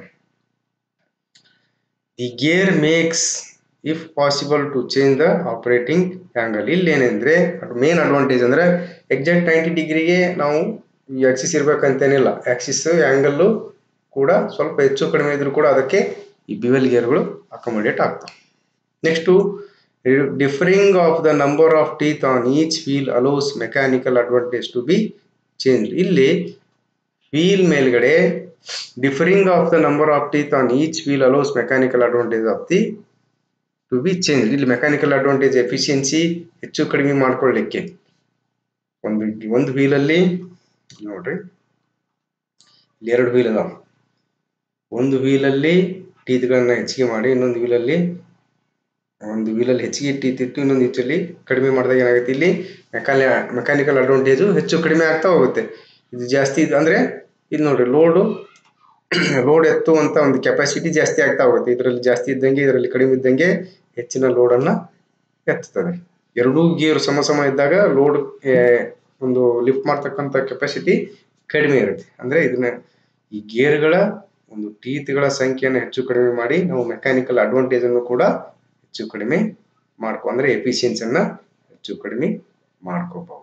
the gear makes if possible to change the operating angle ಇಲ್ಲಿ ಏನಂದ್ರೆ ಮೇನ್ ಅಡ್ವಾಂಟೇಜ್ ಅಂದ್ರೆ ಎಕ್ಸಾಕ್ಟ್ ನೈಂಟಿ ಡಿಗ್ರಿಗೆ ನಾವು ಈ ಆಕ್ಸಿಸ್ ಇರ್ಬೇಕಂತೇನಿಲ್ಲ ಆಕ್ಸಿಸ್ ಆಂಗಲ್ಲು ಕೂಡ ಸ್ವಲ್ಪ ಹೆಚ್ಚು ಕಡಿಮೆ ಇದ್ರೂ ಕೂಡ ಅದಕ್ಕೆ ಈ ಬಿವೆಲ್ ಗೇರ್ಗಳು ಅಕೊಮಡೇಟ್ ಆಗ್ತವೆ next differing of the number of teeth on each wheel allows mechanical advantage to be change ಇಲ್ಲಿ ವೀಲ್ ಮೇಲ್ಗಡೆ differing of the number of teeth on each wheel allows mechanical advantage of the to be change ಇಲ್ಲಿ ಮೆಕ್ಯಾನಿಕಲ್ ಅಡ್ವಾಂಟೇಜ್ ಎಫಿಷಿಯನ್ಸಿ ಹೆಚ್ಚು ಕಡಿಮೆ ಮಾಡ್ಕೊಳ್ಳಿಕ್ಕೆ ಒಂದು ಒಂದು ವೀಲಲ್ಲಿ ನೋಡ್ರಿ ಇಲ್ಲಿ ಎರಡು ವೀಲ್ ಅದಾವ ಒಂದು ವೀಲಲ್ಲಿ ಟೀತ್ಗಳನ್ನ ಹೆಚ್ಚಿಗೆ ಮಾಡಿ ಇನ್ನೊಂದು ವೀಲಲ್ಲಿ ಒಂದು ವೀಲಲ್ಲಿ ಹೆಚ್ಚಿಗೆ ಟೀತ್ ಇಟ್ಟು ಇನ್ನೊಂದು ಈಚಲ್ಲಿ ಕಡಿಮೆ ಮಾಡಿದಾಗ ಏನಾಗುತ್ತೆ ಇಲ್ಲಿ ಮೆಕ್ಯಾನಿ ಮೆಕ್ಯಾನಿಕಲ್ ಅಡ್ವಾಂಟೇಜು ಹೆಚ್ಚು ಕಡಿಮೆ ಆಗ್ತಾ ಹೋಗುತ್ತೆ ಇದು ಜಾಸ್ತಿ ಇದು ಅಂದ್ರೆ ಇದು ನೋಡ್ರಿ ಲೋಡು ಲೋಡ್ ಎತ್ತುವಂತ ಒಂದು ಕೆಪಾಸಿಟಿ ಜಾಸ್ತಿ ಆಗ್ತಾ ಹೋಗುತ್ತೆ ಇದರಲ್ಲಿ ಜಾಸ್ತಿ ಇದ್ದಂಗೆ ಇದರಲ್ಲಿ ಕಡಿಮೆ ಇದ್ದಂಗೆ ಹೆಚ್ಚಿನ ಲೋಡನ್ನ ಎತ್ತುತ್ತದೆ ಎರಡೂ ಗೇರ್ ಸಮ ಸಮ ಇದ್ದಾಗ ಲೋಡ್ ಒಂದು ಲಿಫ್ಟ್ ಮಾಡ್ತಕ್ಕಂಥ ಕೆಪಾಸಿಟಿ ಕಡಿಮೆ ಇರುತ್ತೆ ಅಂದ್ರೆ ಇದನ್ನ ಈ ಗೇರ್ಗಳ ಒಂದು ಟೀತ್ಗಳ ಸಂಖ್ಯೆಯನ್ನು ಹೆಚ್ಚು ಕಡಿಮೆ ಮಾಡಿ ನಾವು ಮೆಕ್ಯಾನಿಕಲ್ ಅಡ್ವಾಂಟೇಜ್ ಅನ್ನು ಕೂಡ ಹೆಚ್ಚು ಕಡಿಮೆ ಮಾಡ್ಕೊ ಅಂದ್ರೆ ಎಫಿಷಿಯನ್ಸಿಯನ್ನ ಹೆಚ್ಚು ಕಡಿಮೆ ಮಾಡ್ಕೋಬಹುದು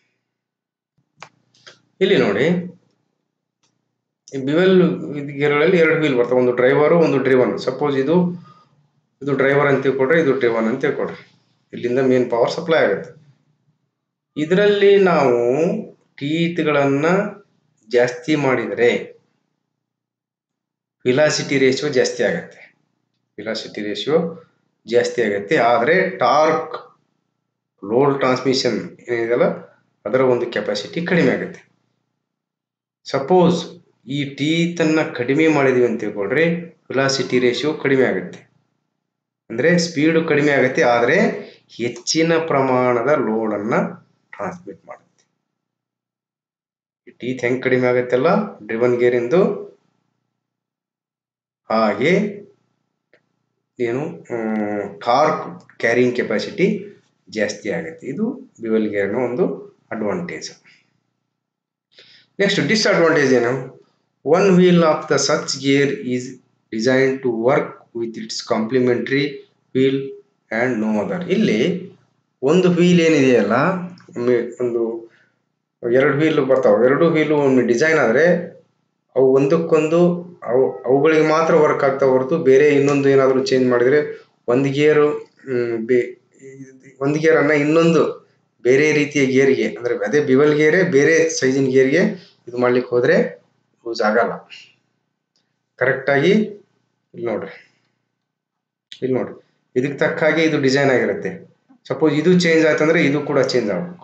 ಇಲ್ಲಿ ನೋಡಿ ಈ ಬಿವೆಲ್ ಗೇರ್ಗಳಲ್ಲಿ ಎರಡು ವೀಲ್ ಬರ್ತವೆ ಒಂದು ಡ್ರೈವರು ಒಂದು ಡ್ರಿವನ್ ಸಪೋಸ್ ಇದು ಇದು ಡ್ರೈವರ್ ಅಂತ ತಿಳ್ಕೊಡ್ರಿ ಇದು ಡ್ರಿವನ್ ಅಂತ ತಿಳ್ಕೊಡ್ರಿ ಇಲ್ಲಿಂದ ಮೇನ್ ಪವರ್ ಸಪ್ಲೈ ಆಗುತ್ತೆ ಇದರಲ್ಲಿ ನಾವು ಟೀತ್ಗಳನ್ನ ಜಾಸ್ತಿ ಮಾಡಿದರೆ ವಿಲಾಸಿಟಿ ರೇಷಿಯೋ ಜಾಸ್ತಿ ಆಗುತ್ತೆ ವಿಲಾಸಿಟಿ ರೇಷಿಯೋ ಜಾಸ್ತಿ ಆಗುತ್ತೆ ಆದರೆ ಟಾರ್ಕ್ ಲೋಡ್ ಟ್ರಾನ್ಸ್ಮಿಷನ್ ಏನಿದೆಯಲ್ಲ ಅದರ ಒಂದು ಕೆಪಾಸಿಟಿ ಕಡಿಮೆ ಆಗುತ್ತೆ ಸಪೋಸ್ ಈ ಟೀತನ್ನ ಕಡಿಮೆ ಮಾಡಿದೀವಿ ಅಂತ ತಿಳ್ಕೊಳ್ರಿ ವಿಲಾಸಿಟಿ ರೇಷಿಯೋ ಕಡಿಮೆ ಆಗುತ್ತೆ ಅಂದ್ರೆ ಸ್ಪೀಡು ಕಡಿಮೆ ಆಗುತ್ತೆ ಆದರೆ ಹೆಚ್ಚಿನ ಪ್ರಮಾಣದ ಲೋಡನ್ನ ಟ್ರಾನ್ಸ್ಮಿಟ್ ಮಾಡುತ್ತೆ ಟೀತ್ ಹೆಂಗ್ ಕಡಿಮೆ ಆಗತ್ತಲ್ಲ ಡ್ರಿವನ್ ಗೇರಿಂದು ಹಾಗೆ ಏನು ಟಾರ್ಕ್ ಕ್ಯಾರಿಂಗ್ ಕೆಪಾಸಿಟಿ ಜಾಸ್ತಿ ಆಗುತ್ತೆ ಇದು ಡ್ಯುವಲ್ ಗೇರ್ನ ಒಂದು ಅಡ್ವಾಂಟೇಜ್ ನೆಕ್ಸ್ಟ್ ಡಿಸ್ಅಡ್ವಾಂಟೇಜ್ ಏನು one wheel of the such gear is design to work with its complementary wheel and no other ಇಲ್ಲಿ ಒಂದು ವೀಲ್ ಏನಿದೆಯಲ್ಲ ಒಮ್ಮೆ ಒಂದು ಎರಡು ವೀಲ್ ಬರ್ತಾವೆ ಎರಡು ವೀಲು ಒಮ್ಮೆ ಡಿಸೈನ್ ಆದರೆ ಅವು ಒಂದಕ್ಕೊಂದು ಅವು ಅವುಗಳಿಗೆ ಮಾತ್ರ ವರ್ಕ್ ಆಗ್ತಾ ಹೊರತು ಬೇರೆ ಇನ್ನೊಂದು ಏನಾದರೂ ಚೇಂಜ್ ಮಾಡಿದರೆ ಒಂದು ಗೇರು ಬೇ ಒಂದು ಗೇರನ್ನು ಇನ್ನೊಂದು ಬೇರೆ ರೀತಿಯ ಗೇರ್ಗೆ ಅಂದರೆ ಅದೇ ಬಿವಲ್ ಗೇರೇ ಬೇರೆ ಸೈಜಿನ ಗೇರ್ಗೆ ಇದು ಮಾಡ್ಲಿಕ್ಕೆ ಹೋದರೆ ಯೂಸ್ ಆಗಲ್ಲ ಕರೆಕ್ಟಾಗಿ ಇಲ್ಲಿ ನೋಡ್ರಿ ಇಲ್ಲಿ ನೋಡ್ರಿ ಇದಕ್ಕೆ ತಕ್ಕ ಹಾಗೆ ಇದು ಡಿಸೈನ್ ಆಗಿರುತ್ತೆ ಸಪೋಸ್ ಇದು ಚೇಂಜ್ ಆಯ್ತಂದ್ರೆ ಇದು ಕೂಡ ಚೇಂಜ್ ಆಗಬೇಕು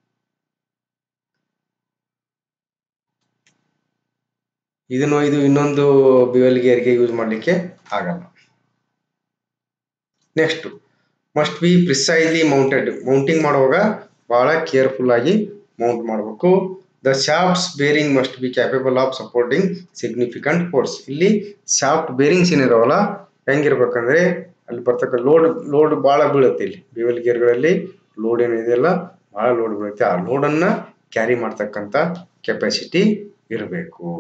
ಇದನ್ನು ಇದು ಇನ್ನೊಂದು ಬಿವಲ್ ಗೇರ್ಗೆ ಯೂಸ್ ಮಾಡಲಿಕ್ಕೆ ಆಗಲ್ಲ next must be precisely mounted mounting ಮಾಡುವಾಗ ಬಹಳ ಕೇರ್ಫುಲ್ ಆಗಿ ಮೌಂಟ್ ಮಾಡಬೇಕು the shafts bearing must be capable of supporting significant force ಇಲ್ಲಿ ಶಾಫ್ಟ್ ಬೇರಿಂಗ್ಸ್ ಏನಿದಾವಲ್ಲ ಹೆಂಗಿರ್ಬೇಕಂದ್ರೆ ಅಲ್ಲಿ ಬರ್ತಕ್ಕ ಲೋಡ್ ಲೋಡ್ ಭಾಳ ಬೀಳುತ್ತೆ ಇಲ್ಲಿ ಬಿವಲ್ ಗೇರ್ಗಳಲ್ಲಿ ಲೋಡ್ ಏನಿದೆಯಲ್ಲ ಭಾಳ ಲೋಡ್ ಬೀಳುತ್ತೆ ಆ ಲೋಡನ್ನ ಕ್ಯಾರಿ ಮಾಡ್ತಕ್ಕಂಥ ಕೆಪಾಸಿಟಿ ಇರಬೇಕು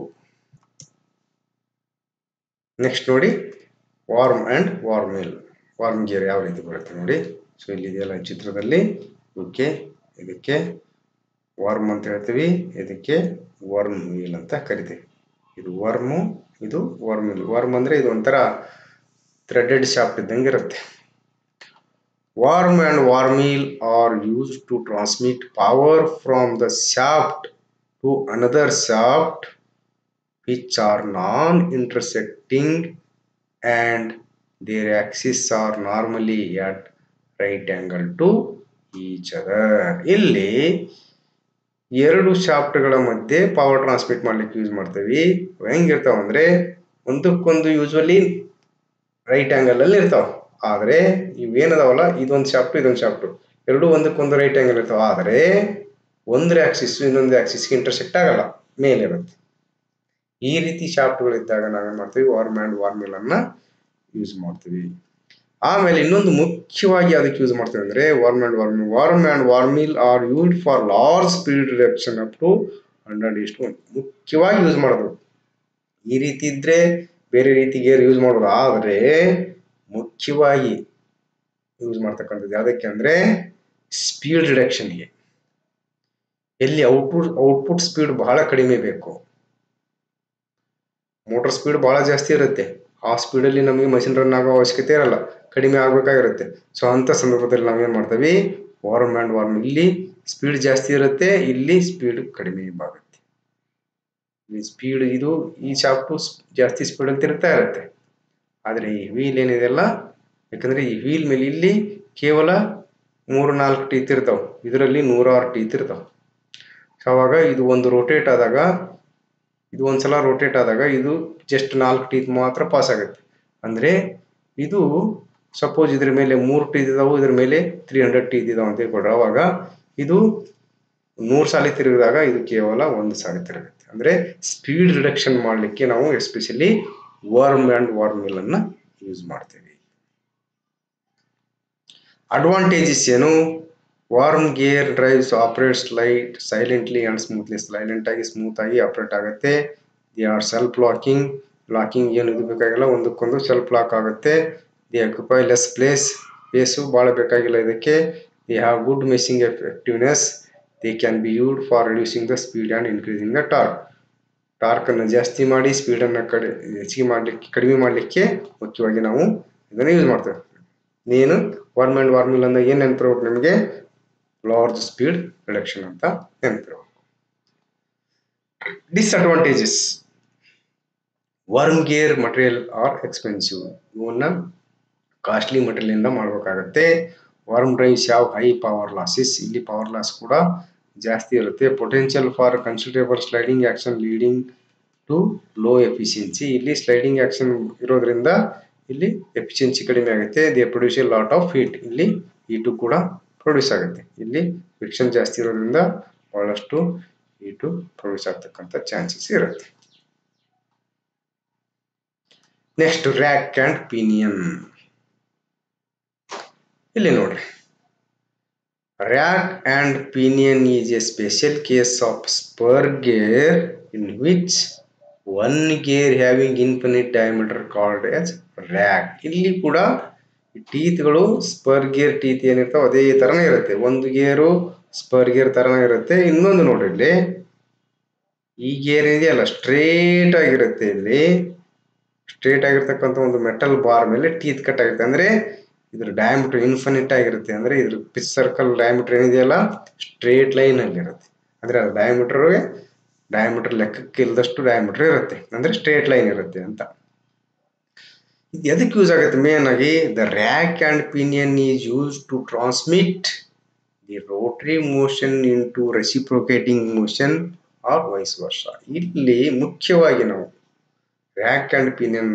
ನೆಕ್ಸ್ಟ್ ನೋಡಿ worm and worm wheel worm gear ಯಾವ ರೀತಿ ಬರುತ್ತೆ ನೋಡಿ ಸೊ ಇಲ್ಲಿ ಇದೆಯಲ್ಲ ಚಿತ್ರದಲ್ಲಿ ಓಕೆ ಇದಕ್ಕೆ ವಾರ್ಮ್ ಅಂತ ಹೇಳ್ತೀವಿ ಇದಕ್ಕೆ ವರ್ಮ್ ವೀಲ್ ಅಂತ ಕರಿತೀವಿ ಇದು ವರ್ಮು ಇದು ವರ್ಮ್ ವೀಲ್ ವರ್ಮ್ ಅಂದರೆ ಇದು ಒಂಥರ ಥ್ರೆಡೆಡ್ ಶಾಫ್ಟ್ ಇದ್ದಂಗೆ ಇರುತ್ತೆ worm and worm wheel are use to transmit power from the shaft to another shaft which are non-intersecting and their axes are normally at right angle to each other. ಇಲ್ಲಿ ಎರಡು ಶಾಫ್ಟ್ಗಳ ಮಧ್ಯೆ ಪವರ್ ಟ್ರಾನ್ಸ್ಮಿಟ್ ಮಾಡ್ಲಿಕ್ಕೆ ಯೂಸ್ ಮಾಡ್ತೀವಿ ಹೆಂಗಿರ್ತಾವ ಅಂದ್ರೆ ಒಂದಕ್ಕೊಂದು ಯೂಸ್ವಲಿ ರೈಟ್ ಆಂಗಲ್ ಅಲ್ಲಿ ಇರ್ತಾವ ಆದ್ರೆ ಇವೇನದಾವಲ್ಲ ಇದೊಂದು ಶಾಫ್ಟ್ ಇದೊಂದು ಶಾಫ್ಟ್ ಎರಡು ಒಂದಕ್ಕೊಂದು ರೈಟ್ ಆಂಗಲ್ ಇರ್ತಾವ ಆದ್ರೆ ಒಂದ್ರ ಆಕ್ಸಿಸ್ ಇನ್ನೊಂದು ಆಕ್ಸಿಸ್ಗೆ ಇಂಟರ್ಸೆಕ್ಟ್ ಆಗಲ್ಲ ಮೇಲೆ ಇರುತ್ತೆ ಈ ರೀತಿ ಶಾಫ್ಟ್ಗಳಿದ್ದಾಗ ನಾವೇನ್ ಮಾಡ್ತೀವಿ ವಾರ್ಮ್ ಆ್ಯಂಡ್ ವಾರ್ಮಿಲ್ ಅನ್ನ ಯೂಸ್ ಮಾಡ್ತೀವಿ ಆಮೇಲೆ ಇನ್ನೊಂದು ಮುಖ್ಯವಾಗಿ ಅದಕ್ಕೆ ಯೂಸ್ ಮಾಡ್ತೀವಿ ಅಂದ್ರೆ worm and worm wheel worm and worm wheel are used for large speed reduction up to hundred ಇಷ್ಟು ಮುಖ್ಯವಾಗಿ ಯೂಸ್ ಮಾಡೋದು ಈ ರೀತಿ ಇದ್ರೆ ಬೇರೆ ರೀತಿ ಗೇರ್ ಯೂಸ್ ಮಾಡೋದು ಆದರೆ ಮುಖ್ಯವಾಗಿ ಯೂಸ್ ಮಾಡ್ತಕ್ಕಂಥದ್ದು ಯಾವುದಕ್ಕೆ ಅಂದ್ರೆ ಸ್ಪೀಡ್ ರಿಡಕ್ಷನ್ಗೆ ಎಲ್ಲಿ ಔಟ್ಪುಟ್ ಔಟ್ಪುಟ್ ಸ್ಪೀಡ್ ಬಹಳ ಕಡಿಮೆ ಬೇಕು ಮೋಟರ್ ಸ್ಪೀಡ್ ಬಹಳ ಜಾಸ್ತಿ ಇರುತ್ತೆ ಆ ಸ್ಪೀಡಲ್ಲಿ ನಮಗೆ ಮಷಿನ್ ರನ್ ಆಗೋ ಅವಶ್ಯಕತೆ ಇರಲ್ಲ ಕಡಿಮೆ ಆಗಬೇಕಾಗಿರುತ್ತೆ ಸೊ ಅಂಥ ಸಂದರ್ಭದಲ್ಲಿ ನಾವೇನು ಮಾಡ್ತೀವಿ ವಾರ್ಮ್ ಆ್ಯಂಡ್ ವಾರ್ಮ್ ಇಲ್ಲಿ ಸ್ಪೀಡ್ ಜಾಸ್ತಿ ಇರುತ್ತೆ ಇಲ್ಲಿ ಸ್ಪೀಡ್ ಕಡಿಮೆ ಆಗುತ್ತೆ ಈ ಸ್ಪೀಡ್ ಇದು ಈ ಶಾಫ್ಟು ಜಾಸ್ತಿ ಸ್ಪೀಡ್ ಅಂತ ಇರ್ತಾ ಇರುತ್ತೆ ಆದರೆ ಈ ವೀಲ್ ಏನಿದೆಯಲ್ಲ ಯಾಕಂದ್ರೆ ಈ ವೀಲ್ ಮೇಲೆ ಇಲ್ಲಿ ಕೇವಲ ಮೂರು ನಾಲ್ಕು ಟೀತ್ ಇರ್ತಾವೆ ಇದರಲ್ಲಿ ನೂರಾರು ಟೀತ್ ಇರ್ತಾವೆ ಸೊ ಅವಾಗ ಇದು ಒಂದು ರೋಟೇಟ್ ಆದಾಗ ಇದು ಒಂದ್ಸಲ ರೋಟೇಟ್ ಆದಾಗ ಇದು ಜಸ್ಟ್ ನಾಲ್ಕು ಟೀತ್ ಮಾತ್ರ ಪಾಸ್ ಆಗುತ್ತೆ ಅಂದ್ರೆ ಇದು ಸಪೋಸ್ ಇದ್ರ ಮೇಲೆ ಮೂರು ಟೀತ್ ಇದಾವು ಇದ್ರ ಮೇಲೆ ತ್ರೀ ಹಂಡ್ರೆಡ್ ಟೀತ್ ಇದಾವೆ ಅಂತ ಹೇಳ್ಕೊಡ್ರೆ ಅವಾಗ ಇದು ನೂರು ಸಾಲಿ ತಿರುಗಿದಾಗ ಇದು ಕೇವಲ ಒಂದು ಸಾಲಿ ತಿರುಗುತ್ತೆ ಅಂದ್ರೆ ಸ್ಪೀಡ್ ರಿಡಕ್ಷನ್ ಮಾಡಲಿಕ್ಕೆ ನಾವು especially worm and worm wheel ಅನ್ನ ಯೂಸ್ ಮಾಡ್ತೀವಿ ಅಡ್ವಾಂಟೇಜಸ್ ಏನು worm gear drives operates light silently and smoothly silent ಆಗಿ ಸ್ಮೂತ್ ಆಗಿ ಆಪರೇಟ್ ಆಗುತ್ತೆ they are self locking locking ಏನು ಇದು ಬೇಕಾಗಿಲ್ಲ ಒಂದಕ್ಕೊಂದು ಸೆಲ್ಫ್ ಲಾಕ್ ಆಗುತ್ತೆ they occupy less place place ಭಾಳ ಬೇಕಾಗಿಲ್ಲ ಇದಕ್ಕೆ they have good meshing effectiveness they can be used for reducing the speed and increasing the torque ಟಾರ್ಕನ್ನು ಜಾಸ್ತಿ ಮಾಡಿ ಸ್ಪೀಡನ್ನು ಕಡಿ ಹೆಚ್ಚಿಗೆ ಮಾಡಲಿಕ್ಕೆ ಕಡಿಮೆ ಮಾಡಲಿಕ್ಕೆ ಮುಖ್ಯವಾಗಿ ನಾವು ಇದನ್ನು ಯೂಸ್ ಮಾಡ್ತೇವೆ ನೀನು ವಾರ್ಮ್ ಆ್ಯಂಡ್ ವಾರ್ಮಿಲ್ ಅಂದಾಗ ಏನು ನೆನಪಿರ್ಬೇಕು ನಿಮಗೆ ಲಾರ್ಜ್ ಸ್ಪೀಡ್ ರಿಡಕ್ಷನ್ ಅಂತ ನೆನಪಿರ್ಬೇಕು disadvantages worm gear material are expensive ಇವನ್ನ ಕಾಸ್ಟ್ಲಿ ಮಟೀರಿಯಲಿಂದ ಮಾಡಬೇಕಾಗತ್ತೆ ವರ್ಮ್ ಡ್ರೈವ್ಸ್ ಯಾವ ಹೈ ಪವರ್ ಲಾಸಸ್ ಇಲ್ಲಿ ಪವರ್ ಲಾಸ್ ಕೂಡ ಜಾಸ್ತಿ ಇರುತ್ತೆ potential for considerable sliding action leading to low efficiency ಇಲ್ಲಿ ಸ್ಲೈಡಿಂಗ್ ಆಕ್ಷನ್ ಇರೋದ್ರಿಂದ ಇಲ್ಲಿ ಎಫಿಷಿಯನ್ಸಿ ಕಡಿಮೆ ಆಗುತ್ತೆ they produce a lot of heat ಇಲ್ಲಿ ಹೀಟು ಕೂಡ ಪ್ರೊಡ್ಯೂಸ್ ಆಗುತ್ತೆ ಇಲ್ಲಿ ಫ್ರಿಕ್ಷನ್ ಜಾಸ್ತಿ ಇರೋದ್ರಿಂದ ಬಹಳಷ್ಟು ಹೀಟು ಪ್ರೊಡ್ಯೂಸ್ ಆಗ್ತಕ್ಕಂಥ ಚಾನ್ಸಸ್ ಇರುತ್ತೆ ನೆಕ್ಸ್ಟ್ ರ್ಯಾಕ್ ಆ್ಯಂಡ್ ಪಿನಿಯನ್ ಇಲ್ಲಿ ನೋಡ್ರಿ rack and pinion is a special case of spur gear in which one gear having infinite diameter called as rack ಇಲ್ಲಿ ಕೂಡ ಟೀತ್ಗಳು ಸ್ಪರ್ ಗೇರ್ ಟೀತ್ ಏನಿರ್ತಾವ ಅದೇ ಥರನೇ ಇರುತ್ತೆ ಒಂದು ಗೇರು ಸ್ಪರ್ ಗೇರ್ ಥರನೇ ಇರುತ್ತೆ ಇನ್ನೊಂದು ನೋಡ್ರಿ ಇಲ್ಲಿ ಈ ಗೇರ್ ಇದೆಯಲ್ಲ ಸ್ಟ್ರೇಟ್ ಆಗಿರುತ್ತೆ ಇಲ್ಲಿ ಸ್ಟ್ರೇಟ್ ಆಗಿರ್ತಕ್ಕಂಥ ಒಂದು ಮೆಟಲ್ ಬಾರ್ ಮೇಲೆ ಟೀತ್ ಕಟ್ ಆಗಿರುತ್ತೆ ಅಂದ್ರೆ ಇದ್ರ ಡಯಾಮೀಟರ್ ಇನ್ಫಿನಿಟ್ ಆಗಿರುತ್ತೆ ಅಂದ್ರೆ ಇದ್ರ ಪಿಚ್ ಸರ್ಕಲ್ ಡಯಾಮೀಟರ್ ಏನಿದೆಯಲ್ಲ ಸ್ಟ್ರೇಟ್ ಲೈನ್ ಅಲ್ಲಿ ಇರುತ್ತೆ ಅಂದ್ರೆ ಅದು ಡಯಾಮೀಟರ್ ಡಯಾಮೀಟರ್ ಲೆಕ್ಕಕ್ಕೆ ಇಲ್ಲದಷ್ಟು ಡಯಾಮೀಟರ್ ಇರುತ್ತೆ ಅಂದ್ರೆ ಸ್ಟ್ರೇಟ್ ಲೈನ್ ಇರುತ್ತೆ ಅಂತ ಇದು ಎದಕ್ಕೆ ಯೂಸ್ ಆಗುತ್ತೆ ಮೇನ್ ಆಗಿ the rack and pinion is use to transmit the rotary motion in to reciprocating motion or vice versa ಇಲ್ಲಿ ಮುಖ್ಯವಾಗಿ ನಾವು rack and pinion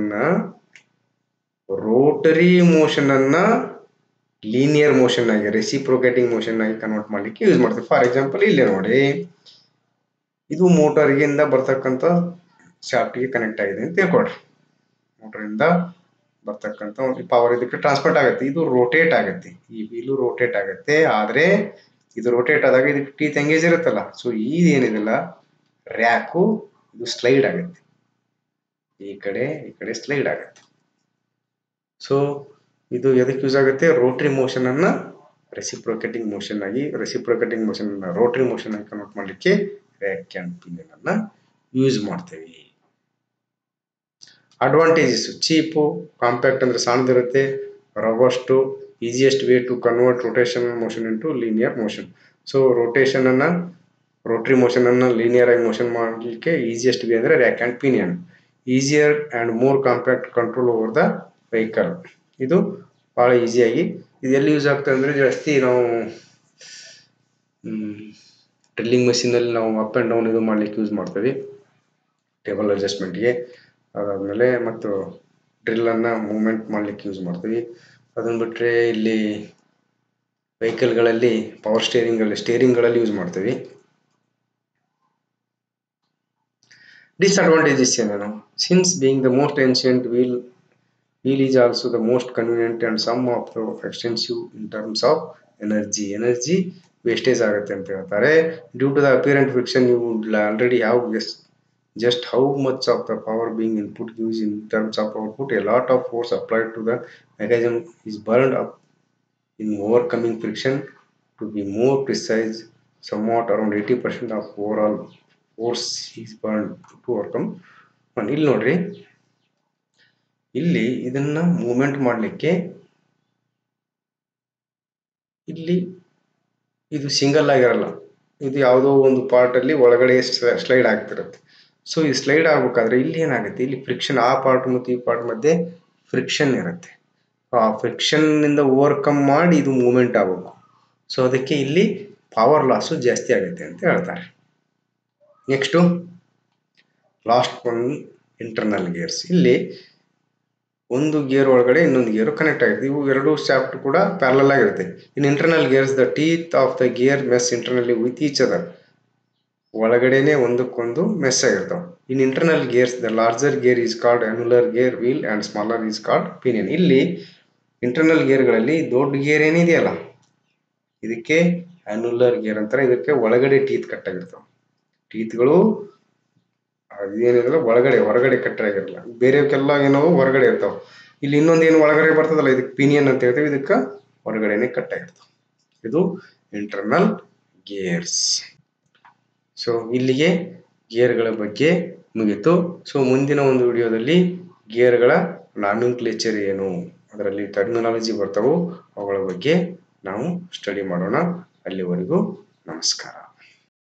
rotary motion ಅನ್ನ ಲೀನಿಯರ್ ಮೋಷನ್ ಆಗಿ ರೆಸಿಪ್ರೊಕೇಟಿಂಗ್ ಮೋಷನ್ ಆಗಿ ಕನ್ವರ್ಟ್ ಮಾಡ್ಲಿಕ್ಕೆ ಯೂಸ್ ಮಾಡ್ತೀವಿ ಫಾರ್ ಎಕ್ಸಾಂಪಲ್ ಇಲ್ಲಿ ನೋಡಿ ಇದು ಮೋಟರ್ಗಿಂದ ಬರ್ತಕ್ಕಂಥ ಶಾಫ್ಟ್ಗೆ ಕನೆಕ್ಟ್ ಆಗಿದೆ ಅಂತ ತಿಳ್ಕೊಳ್ರಿ ಮೋಟರಿಂದ ಬರ್ತಕ್ಕಂಥ ಒಂದು ಪವರ್ ಇದಕ್ಕೆ ಟ್ರಾನ್ಸ್ಫರ್ ಆಗುತ್ತೆ ಇದು ರೋಟೇಟ್ ಆಗುತ್ತೆ ಈ ವೀಲು ರೋಟೇಟ್ ಆಗುತ್ತೆ ಆದ್ರೆ ಇದು ರೋಟೇಟ್ ಆದಾಗ ಇದಕ್ಕೆ ಟೀತ್ ಎಂಗೇಜ್ ಇರುತ್ತಲ್ಲ ಸೊ ಇದೇನಿದೆಲ್ಲ ರ್ಯಾಕು ಇದು ಸ್ಲೈಡ್ ಆಗುತ್ತೆ ಈ ಕಡೆ ಈ ಕಡೆ ಸ್ಲೈಡ್ ಆಗುತ್ತೆ ಸೊ ಇದು ಎದಕ್ಕೆ ಯೂಸ್ ಆಗುತ್ತೆ ರೋಟರಿ ಮೋಷನ್ ಅನ್ನ ರೆಸಿಪ್ರೊಕೇಟಿಂಗ್ ಮೋಷನ್ ಆಗಿ ರೆಸಿಪ್ರೊಕೇಟಿಂಗ್ ಮೋಷನ್ ರೋಟರಿ ಮೋಷನ್ ಆಗಿ ಕನ್ವರ್ಟ್ ಮಾಡಲಿಕ್ಕೆ ರ್ಯಾಕ್ ಅಂಡ್ ಪಿನಿಯನ್ ಅನ್ನ ಯೂಸ್ ಮಾಡ್ತೇವೆ ಅಡ್ವಾಂಟೇಜಸ್ ಚೀಪು ಕಾಂಪ್ಯಾಕ್ಟ್ ಅಂದ್ರೆ ಸಣ್ಣದಿರುತ್ತೆ robust easiest way to convert rotation motion into linear motion so rotation ಅನ್ನ ರೋಟರಿ ಮೋಷನ್ ಅನ್ನ ಲೀನಿಯರ್ ಆಗಿ ಮೋಷನ್ ಮಾಡಲಿಕ್ಕೆ ಈಸಿಯೆಸ್ಟ್ ವೇ ಅಂದ್ರೆ rack and pinion easier and more compact control over the vehicle ಇದು ಬಹಳ ಈಸಿಯಾಗಿ ಇದು ಎಲ್ಲಿ ಯೂಸ್ ಆಗ್ತದೆ ಅಂದ್ರೆ ಜಾಸ್ತಿ ನಾವು ಡ್ರಿಲ್ಲಿಂಗ್ ಮಷೀನಲ್ಲಿ ನಾವು ಅಪ್ ಆ್ಯಂಡ್ ಡೌನ್ ಇದು ಮಾಡ್ಲಿಕ್ಕೆ ಯೂಸ್ ಮಾಡ್ತೀವಿ ಟೇಬಲ್ ಅಡ್ಜಸ್ಟ್ಮೆಂಟ್ಗೆ ಅದಾದಮೇಲೆ ಮತ್ತು ಡ್ರಿಲ್ಲನ್ನು ಮೂವ್ಮೆಂಟ್ ಮಾಡ್ಲಿಕ್ಕೆ ಯೂಸ್ ಮಾಡ್ತೀವಿ ಅದನ್ನು ಬಿಟ್ಟರೆ ಇಲ್ಲಿ ವೆಹಿಕಲ್ಗಳಲ್ಲಿ ಪವರ್ ಸ್ಟೇರಿಂಗಲ್ಲಿ ಸ್ಟೇರಿಂಗ್ಗಳಲ್ಲಿ ಯೂಸ್ ಮಾಡ್ತೀವಿ ಡಿಸ್ಅಡ್ವಾಂಟೇಜಸ್ ಏನೇನು since being the most ancient wheel wheel is also the most convenient and some of the extensive in terms of energy energy wastage ಆಗುತ್ತೆ ಅಂತ ಹೇಳ್ತಾರೆ due to the apparent friction you already have guess just how much of the power being input gives in terms of output a lot of force applied to the mechanism is burned up in overcoming friction to be more precise somewhat around 80% of overall force is burned to overcome one ಇಲ್ಲಿ ನೋಡ್ರಿ ಇಲ್ಲಿ ಇದನ್ನ ಮೂವ್ಮೆಂಟ್ ಮಾಡಲಿಕ್ಕೆ ಇಲ್ಲಿ ಇದು ಸಿಂಗಲ್ ಆಗಿರಲ್ಲ ಇದು ಯಾವುದೋ ಒಂದು ಪಾರ್ಟ್ ಅಲ್ಲಿ ಒಳಗಡೆ ಸ್ಲೈಡ್ ಆಗ್ತಿರುತ್ತೆ ಸೊ ಈ ಸ್ಲೈಡ್ ಆಗ್ಬೇಕಾದ್ರೆ ಇಲ್ಲಿ ಏನಾಗುತ್ತೆ ಇಲ್ಲಿ ಫ್ರಿಕ್ಷನ್ ಆ ಪಾರ್ಟ್ ಮತ್ತು ಈ ಪಾರ್ಟ್ ಮಧ್ಯೆ ಫ್ರಿಕ್ಷನ್ ಇರುತ್ತೆ ಆ ಫ್ರಿಕ್ಷನ್ ನಿಂದ ಓವರ್ಕಮ್ ಮಾಡಿ ಇದು ಮೂವ್ಮೆಂಟ್ ಆಗಬೇಕು ಸೊ ಅದಕ್ಕೆ ಇಲ್ಲಿ ಪವರ್ ಲಾಸು ಜಾಸ್ತಿ ಆಗುತ್ತೆ ಅಂತ ಹೇಳ್ತಾರೆ next last one internal gears ಇಲ್ಲಿ ಒಂದು ಗೇರ್ ಒಳಗಡೆ ಇನ್ನೊಂದು ಗೇರ್ ಕನೆಕ್ಟ್ ಆಗುತ್ತೆ ಇವು ಎರಡು ಶಾಫ್ಟ್ ಕೂಡ ಪ್ಯಾರಲಲ್ ಆಗಿರುತ್ತೆ in internal gears the teeth of the gear mesh internally with each other ಒಳಗಡೆನೆ ಒಂದಕ್ಕೊಂದು ಮೆಸ್ ಆಗಿರ್ತಾವೆ in internal gears the larger gear is called annular gear wheel and smaller is called pinion ಇಲ್ಲಿ ಇಂಟರ್ನಲ್ ಗೇರ್ಗಳಲ್ಲಿ ದೊಡ್ಡ ಗೇರ್ ಏನಿದೆಯಲ್ಲ ಇದಕ್ಕೆ ಅನ್ಯುಲರ್ ಗೇರ್ ಅಂತಾರೆ ಇದಕ್ಕೆ ಒಳಗಡೆ ಟೀತ್ ಕಟ್ಟಾಗಿರ್ತಾವೆ ಟೀತ್ಗಳು ಅದೇನಿದ್ರೆ ಒಳಗಡೆ ಹೊರಗಡೆ ಕಟ್ಟಾಗಿರಲ್ಲ ಬೇರೆವಕ್ಕೆಲ್ಲ ಏನೋ ಹೊರಗಡೆ ಇರ್ತಾವೆ ಇಲ್ಲಿ ಇನ್ನೊಂದು ಏನು ಒಳಗಡೆ ಬರ್ತದಲ್ಲ ಇದಕ್ಕೆ ಪಿನಿಯನ್ ಅಂತ ಹೇಳ್ತೀವಿ ಇದಕ್ಕೆ ಹೊರಗಡೆನೆ ಕಟ್ಟಾಗಿರ್ತಾವೆ ಇದು ಇಂಟರ್ನಲ್ ಗೇರ್ಸ್ ಸೊ ಇಲ್ಲಿಗೆ ಗೇರ್ಗಳ ಬಗ್ಗೆ ಮುಗೀತು ಸೊ ಮುಂದಿನ ಒಂದು ವಿಡಿಯೋದಲ್ಲಿ ಗೇರ್ಗಳ ನಾಮಿನ್ಕ್ಲೇಚರ್ ಏನು ಅದರಲ್ಲಿ ಟರ್ಮಿನಾಲಜಿ ಬರ್ತಾವೋ ಅವುಗಳ ಬಗ್ಗೆ ನಾವು ಸ್ಟಡಿ ಮಾಡೋಣ ಅಲ್ಲಿವರೆಗೂ ನಮಸ್ಕಾರ